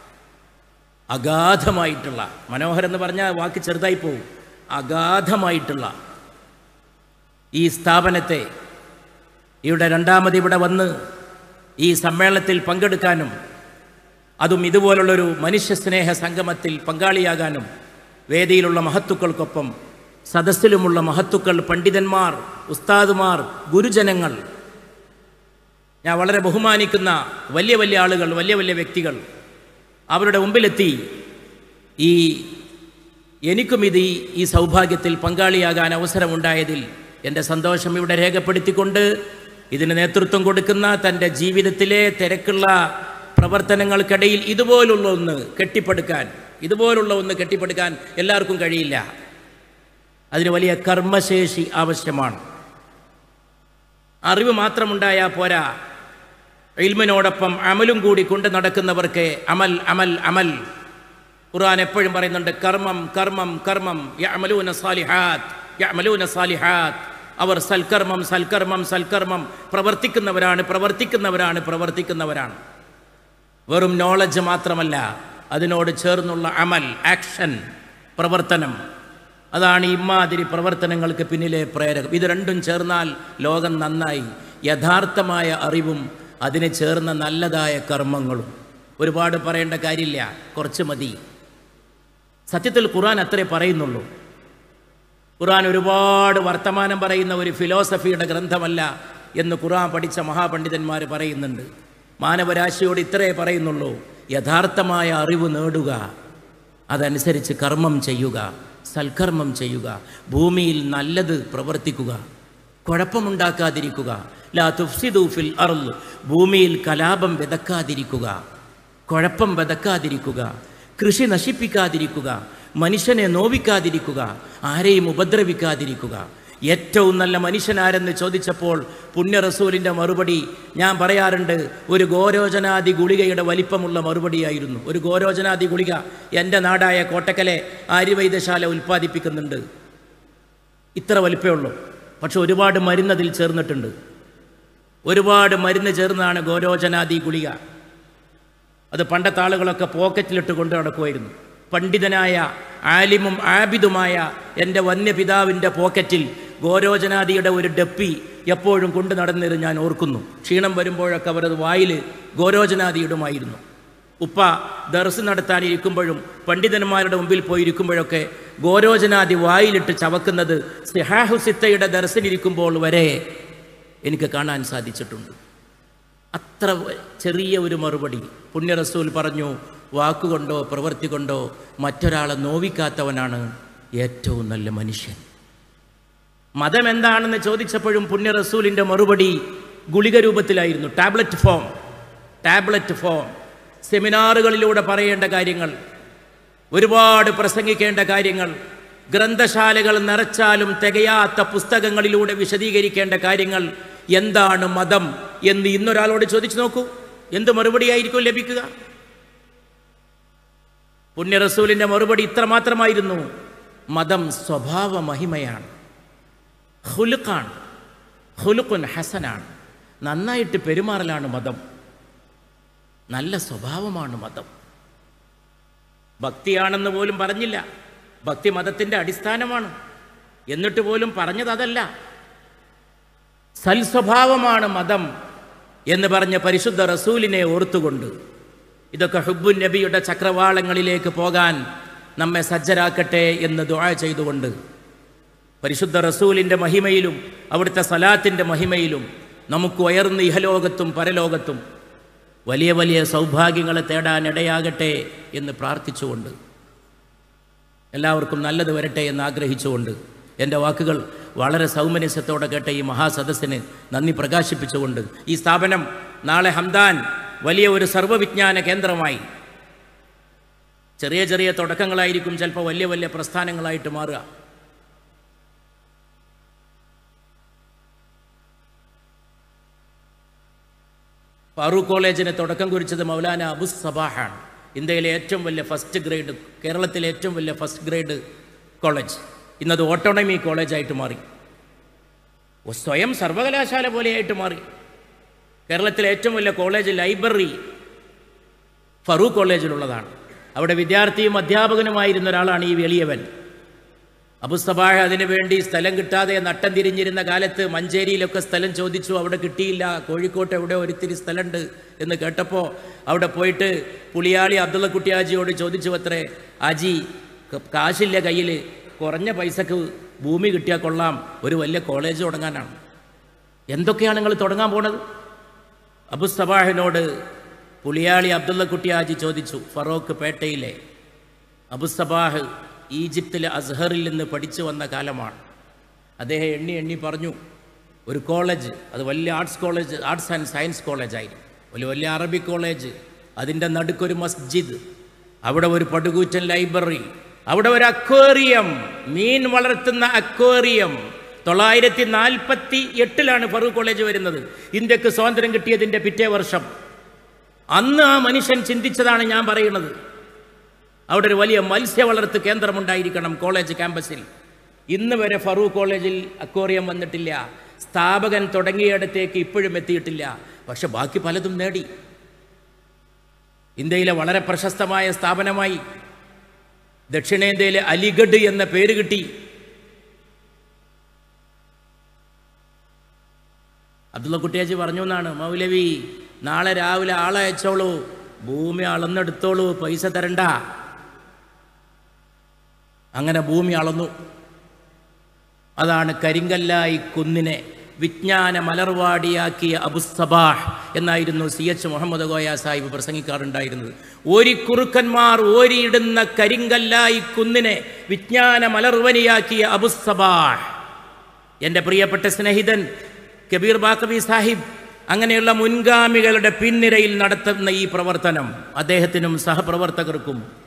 അഗാധമായിട്ടുള്ള മനോഹരം എന്ന് പറഞ്ഞാൽ വാക്ക് ചെറുതായി പോവും അഗാധമായിട്ടുള്ള ഈ സ്ഥാപനത്തെ ഇവിടെ രണ്ടാമത് ഇവിടെ വന്ന് ഈ സമ്മേളനത്തിൽ പങ്കെടുക്കാനും അതും ഇതുപോലുള്ളൊരു മനുഷ്യസ്നേഹ സംഗമത്തിൽ പങ്കാളിയാകാനും വേദിയിലുള്ള മഹത്തുക്കൾക്കൊപ്പം സദസ്സിലുമുള്ള മഹത്തുക്കൾ പണ്ഡിതന്മാർ ഉസ്താദുമാർ ഗുരുജനങ്ങൾ ഞാൻ വളരെ ബഹുമാനിക്കുന്ന വലിയ വലിയ ആളുകൾ വലിയ വലിയ വ്യക്തികൾ അവരുടെ മുമ്പിലെത്തി ഈ എനിക്കും ഇത് ഈ- ഈ സൗഭാഗ്യത്തിൽ പങ്കാളിയാകാൻ അവസരമുണ്ടായതിൽ എൻ്റെ സന്തോഷം ഇവിടെ രേഖപ്പെടുത്തിക്കൊണ്ട് ഇതിന് നേതൃത്വം കൊടുക്കുന്ന തൻ്റെ ജീവിതത്തിലെ തിരക്കുള്ള പ്രവർത്തനങ്ങൾക്കിടയിൽ ഇതുപോലുള്ള ഒന്ന് കെട്ടിപ്പടുക്കാൻ ഇതുപോലുള്ള ഒന്ന് കെട്ടിപ്പടുക്കാൻ എല്ലാവർക്കും കഴിയില്ല അതിന് വലിയ കർമ്മശേഷി ആവശ്യമാണ് അറിവ് മാത്രമുണ്ടായാൽ പോരാ ഇൽമിനോടൊപ്പം അമലും കൂടി കൊണ്ട് നടക്കുന്നവർക്ക് അമൽ അമൽ അമൽ ഖുർആൻ എപ്പോഴും പറയുന്നുണ്ട് കർമ്മം കർമ്മം കർമ്മം യഅമലൂന സാലിഹാത്ത് യഅമലൂന സാലിഹാത്ത് അവർ സൽക്കർമ്മം സൽക്കർമ്മം സൽക്കർമ്മം പ്രവർത്തിക്കുന്നവരാണ് പ്രവർത്തിക്കുന്നവരാണ് പ്രവർത്തിക്കുന്നവരാണ് വെറും നോളജ് മാത്രമല്ല അതിനോട് ചേർന്നുള്ള അമൽ ആക്ഷൻ പ്രവർത്തനം അതാണ് ഇമാതിരി പ്രവർത്തനങ്ങൾക്ക് പിന്നിലെ പ്രേരകം ഇത് രണ്ടും ചേർന്നാൽ ലോകം നന്നായി യഥാർത്ഥമായ അറിവും അതിന് ചേർന്ന നല്ലതായ കർമ്മങ്ങളും ഒരുപാട് പറയേണ്ട കാര്യമില്ല കുറച്ച് മതി സത്യത്തിൽ ഖുർആൻ അത്രേ പറയുന്നുള്ളൂ ഖുർആൻ ഒരുപാട് വർത്തമാനം പറയുന്ന ഒരു ഫിലോസഫിയുടെ ഗ്രന്ഥമല്ല എന്ന് ഖുർആൻ പഠിച്ച മഹാപണ്ഡിതന്മാർ പറയുന്നുണ്ട് മാനവരാശിയോട് ഇത്രേ പറയുന്നുള്ളൂ യഥാർത്ഥമായ അറിവ് നേടുക അതനുസരിച്ച് കർമ്മം ചെയ്യുക സൽക്കർമ്മം ചെയ്യുക ഭൂമിയിൽ നല്ലത് പ്രവർത്തിക്കുക കുഴപ്പമുണ്ടാക്കാതിരിക്കുക ലാ തുഫ്സിദു ഫിൽ അർള് ഭൂമിയിൽ കലാപം വിതക്കാതിരിക്കുക കുഴപ്പം വിതക്കാതിരിക്കുക കൃഷി നശിപ്പിക്കാതിരിക്കുക മനുഷ്യനെ നോവിക്കാതിരിക്കുക ആരെയും ഉപദ്രവിക്കാതിരിക്കുക ഏറ്റവും നല്ല മനുഷ്യനാരെന്ന് ചോദിച്ചപ്പോൾ പുണ്യ റസൂലിൻ്റെ മറുപടി ഞാൻ പറയാറുണ്ട് ഒരു ഗോരോചനാദി ഗുളികയുടെ വലിപ്പമുള്ള മറുപടിയായിരുന്നു ഒരു ഗോരോചനാദി ഗുളിക എൻ്റെ നാടായ കോട്ടക്കലെ ആര്യവൈദ്യശാല ഉൽപ്പാദിപ്പിക്കുന്നുണ്ട് ഇത്ര വലിപ്പമേ ഉള്ളൂ പക്ഷെ ഒരുപാട് മരുന്ന് അതിൽ ചേർന്നിട്ടുണ്ട് ഒരുപാട് മരുന്ന് ചേർന്നാണ് ഗോരോചനാദി ഗുളിക അത് പണ്ടത്തെ ആളുകളൊക്കെ പോക്കറ്റിലിട്ട് കൊണ്ട് നടക്കുമായിരുന്നു പണ്ഡിതനായ ആലിമും ആബിദുമായ എൻ്റെ വന്യപിതാവിൻ്റെ പോക്കറ്റിൽ ഗോരോചനാദിയുടെ ഒരു ഡപ്പി എപ്പോഴും കൊണ്ടു നടന്നിരുന്ന് ഞാൻ ഓർക്കുന്നു ക്ഷീണം വരുമ്പോഴൊക്കെ അവരത് വായിൽ ഗോരോചനാദിയിടുമായിരുന്നു ഉപ്പ ദർസ് നടത്താനിരിക്കുമ്പോഴും പണ്ഡിതന്മാരുടെ മുമ്പിൽ പോയിരിക്കുമ്പോഴൊക്കെ ഗോരോചനാദി വായിലിട്ട് ചവക്കുന്നത് സിഹാഹുസിത്തയുടെ ദർശനിരിക്കുമ്പോൾ വരെ എനിക്ക് കാണാൻ സാധിച്ചിട്ടുണ്ട് അത്ര വ- ചെറിയ ഒരു മറുപടി പുണ്യ റസൂൽ പറഞ്ഞു വാക്കുകൊണ്ടോ പ്രവൃത്തി കൊണ്ടോ മറ്റൊരാളെ നോവിക്കാത്തവനാണ് ഏറ്റവും നല്ല മനുഷ്യൻ മതം എന്താണെന്ന് ചോദിച്ചപ്പോഴും പുണ്യ റസൂലിൻ്റെ മറുപടി ഗുളിക രൂപത്തിലായിരുന്നു ടാബ്ലറ്റ് ഫോം ടാബ്ലറ്റ് ഫോം സെമിനാറുകളിലൂടെ പറയേണ്ട കാര്യങ്ങൾ ഒരുപാട് പ്രസംഗിക്കേണ്ട കാര്യങ്ങൾ ഗ്രന്ഥശാലകൾ നിറച്ചാലും തികയാത്ത പുസ്തകങ്ങളിലൂടെ വിശദീകരിക്കേണ്ട കാര്യങ്ങൾ എന്താണ് മതം എന്ന് ഇന്നൊരാളോട് ചോദിച്ചു നോക്കൂ എന്ത് മറുപടിയായിരിക്കും ലഭിക്കുക പുണ്യ റസൂലിൻ്റെ മറുപടി ഇത്ര മാത്രമായിരുന്നു മതം സ്വഭാവ മഹിമയാണ് ഹുലുക്കാണ് ഹുലുക്കുൻ ഹസനാണ് നന്നായിട്ട് പെരുമാറലാണ് മതം നല്ല സ്വഭാവമാണ് മതം ഭക്തിയാണെന്ന് പോലും പറഞ്ഞില്ല ഭക്തി മതത്തിൻ്റെ അടിസ്ഥാനമാണ് എന്നിട്ട് പോലും പറഞ്ഞത് അതല്ല സൽസ്വഭാവമാണ് മതം എന്ന് പറഞ്ഞ പരിശുദ്ധ റസൂലിനെ ഓർത്തുകൊണ്ട് ഇതൊക്കെ ഹുബുൻ നബിയുടെ ചക്രവാളങ്ങളിലേക്ക് പോകാൻ നമ്മെ സജ്ജരാക്കട്ടെ എന്ന് ദുആ ചെയ്തുകൊണ്ട് പരിശുദ്ധ റസൂലിൻ്റെ മഹിമയിലും അവിടുത്തെ സലാത്തിൻ്റെ മഹിമയിലും നമുക്ക് ഉയർന്ന് ഇഹലോകത്തും പരലോകത്തും വലിയ വലിയ സൗഭാഗ്യങ്ങളെ തേടാൻ ഇടയാകട്ടെ എന്ന് പ്രാർത്ഥിച്ചുകൊണ്ട് എല്ലാവർക്കും നല്ലത് വരട്ടെ എന്ന് ആഗ്രഹിച്ചുകൊണ്ട് എൻ്റെ വാക്കുകൾ വളരെ സൗമനസ്യത്തോടെ കേട്ട ഈ മഹാസദസ്സിന് നന്ദി പ്രകാശിപ്പിച്ചുകൊണ്ട് ഈ സ്ഥാപനം നാളെ ഹംദാൻ വലിയ ഒരു സർവ്വവിജ്ഞാന കേന്ദ്രമായി ചെറിയ ചെറിയ തുടക്കങ്ങളായിരിക്കും ചിലപ്പോൾ വലിയ വലിയ പ്രസ്ഥാനങ്ങളായിട്ട് മാറുക ഫാറൂഖ് കോളേജിന് തുടക്കം കുറിച്ചത് മൗലാന അബു സബാഹാണ് ഇന്ത്യയിലെ ഏറ്റവും വലിയ ഫസ്റ്റ് ഗ്രേഡ് കേരളത്തിലെ ഏറ്റവും വലിയ ഫസ്റ്റ് ഗ്രേഡ് കോളേജ് ഇന്നത് ഓട്ടോണമി കോളേജായിട്ട് മാറി ഒ- സ്വയം സർവകലാശാല പോലെയായിട്ട് മാറി കേരളത്തിലെ ഏറ്റവും വലിയ കോളേജ് ലൈബ്രറി ഫറൂഖ് കോളേജിലുള്ളതാണ് അവിടെ വിദ്യാർത്ഥിയും അധ്യാപകനുമായിരുന്ന ഒരാളാണ് ഈ വലിയവൻ അബുസ്തബാഹ അതിനു വേണ്ടി സ്ഥലം കിട്ടാതെ നട്ടം തിരിഞ്ഞിരുന്ന കാലത്ത് മഞ്ചേരിയിലൊക്കെ സ്ഥലം ചോദിച്ചു അവിടെ കിട്ടിയില്ല കോഴിക്കോട്ട് എവിടെ ഒരിത്തിരി സ്ഥലമുണ്ട് എന്ന് കേട്ടപ്പോൾ അവിടെ പോയിട്ട് പുളിയാളി അബ്ദുള്ള കുട്ടിയാജിയോട് ചോദിച്ചു അത്രേ ആജി ക- കാശില്ല കയ്യിൽ കുറഞ്ഞ പൈസക്ക് ഭൂമി കിട്ടിയാൽ കൊള്ളാം ഒരു വലിയ കോളേജ് തുടങ്ങാനാണ് എന്തൊക്കെയാണ് നിങ്ങൾ തുടങ്ങാൻ പോണത് അബുസ്തബാഹിനോട് പുളിയാളി അബ്ദുള്ള കുട്ടിയാജി ചോദിച്ചു ഫറോക്ക് പേട്ടയിലെ അബുസബാഹ് ഈജിപ്തിലെ അസ്ഹറിൽ നിന്ന് പഠിച്ചു വന്ന കാലമാണ് അദ്ദേഹം എണ്ണി എണ്ണി പറഞ്ഞു ഒരു കോളേജ് അത് വലിയ arts college arts and science കോളേജായിരുന്നു ഒരു വലിയ അറബി കോളേജ് അതിൻ്റെ നടുക്കൊരു മസ്ജിദ് അവിടെ ഒരു പടുകൂറ്റൻ ലൈബ്രറി അവിടെ ഒരു അക്വേറിയം മീൻ വളർത്തുന്ന അക്വേറിയം തൊള്ളായിരത്തി നാൽപ്പത്തി എട്ടിലാണ് ഫറൂഖ് കോളേജ് വരുന്നത് ഇന്ത്യക്ക് സ്വാതന്ത്ര്യം കിട്ടിയതിൻ്റെ പിറ്റേ വർഷം അന്ന് ആ മനുഷ്യൻ ചിന്തിച്ചതാണ് ഞാൻ പറയുന്നത് അവിടെ ഒരു വലിയ മത്സ്യ വളർത്ത് കേന്ദ്രമുണ്ടായിരിക്കണം കോളേജ് ക്യാമ്പസിൽ ഇന്ന് വരെ ഫറൂഖ് കോളേജിൽ അക്വേറിയം വന്നിട്ടില്ല സ്ഥാപകൻ തുടങ്ങിയിടത്തേക്ക് ഇപ്പോഴും എത്തിയിട്ടില്ല പക്ഷെ ബാക്കി പലതും നേടി ഇന്ത്യയിലെ വളരെ പ്രശസ്തമായ സ്ഥാപനമായി ദക്ഷിണേന്ത്യയിലെ അലിഗഡ് എന്ന പേര് കിട്ടി അബ്ദുള്ള കുട്ടിയാച്ചി പറഞ്ഞു എന്നാണ് മൗലവി നാളെ രാവിലെ ആളെ അയച്ചോളൂ ഭൂമി അളന്നെടുത്തോളൂ പൈസ തരണ്ട അങ്ങനെ ഭൂമി അളന്നു അതാണ് കരിങ്കല്ലായി കുന്നിനെ വിജ്ഞാന മലർവാടിയാക്കിയ അബുസ്തബാഹ് എന്നായിരുന്നു സി എച്ച് മുഹമ്മദ് കോയ സാഹിബ് പ്രസംഗിക്കാറുണ്ടായിരുന്നത് ഓരിക്കുറുക്കന്മാർ ഓരിയിടുന്ന കരിങ്കല്ലായി കുന്നിനെ വിജ്ഞാന മലർവനിയാക്കിയ അബുസ്തബാഹ് എൻ്റെ പ്രിയപ്പെട്ട സ്നേഹിതൻ കബീർ ബാക്കബി സാഹിബ് അങ്ങനെയുള്ള മുൻഗാമികളുടെ പിൻനിരയിൽ നടത്തുന്ന ഈ പ്രവർത്തനം അദ്ദേഹത്തിനും സഹപ്രവർത്തകർക്കും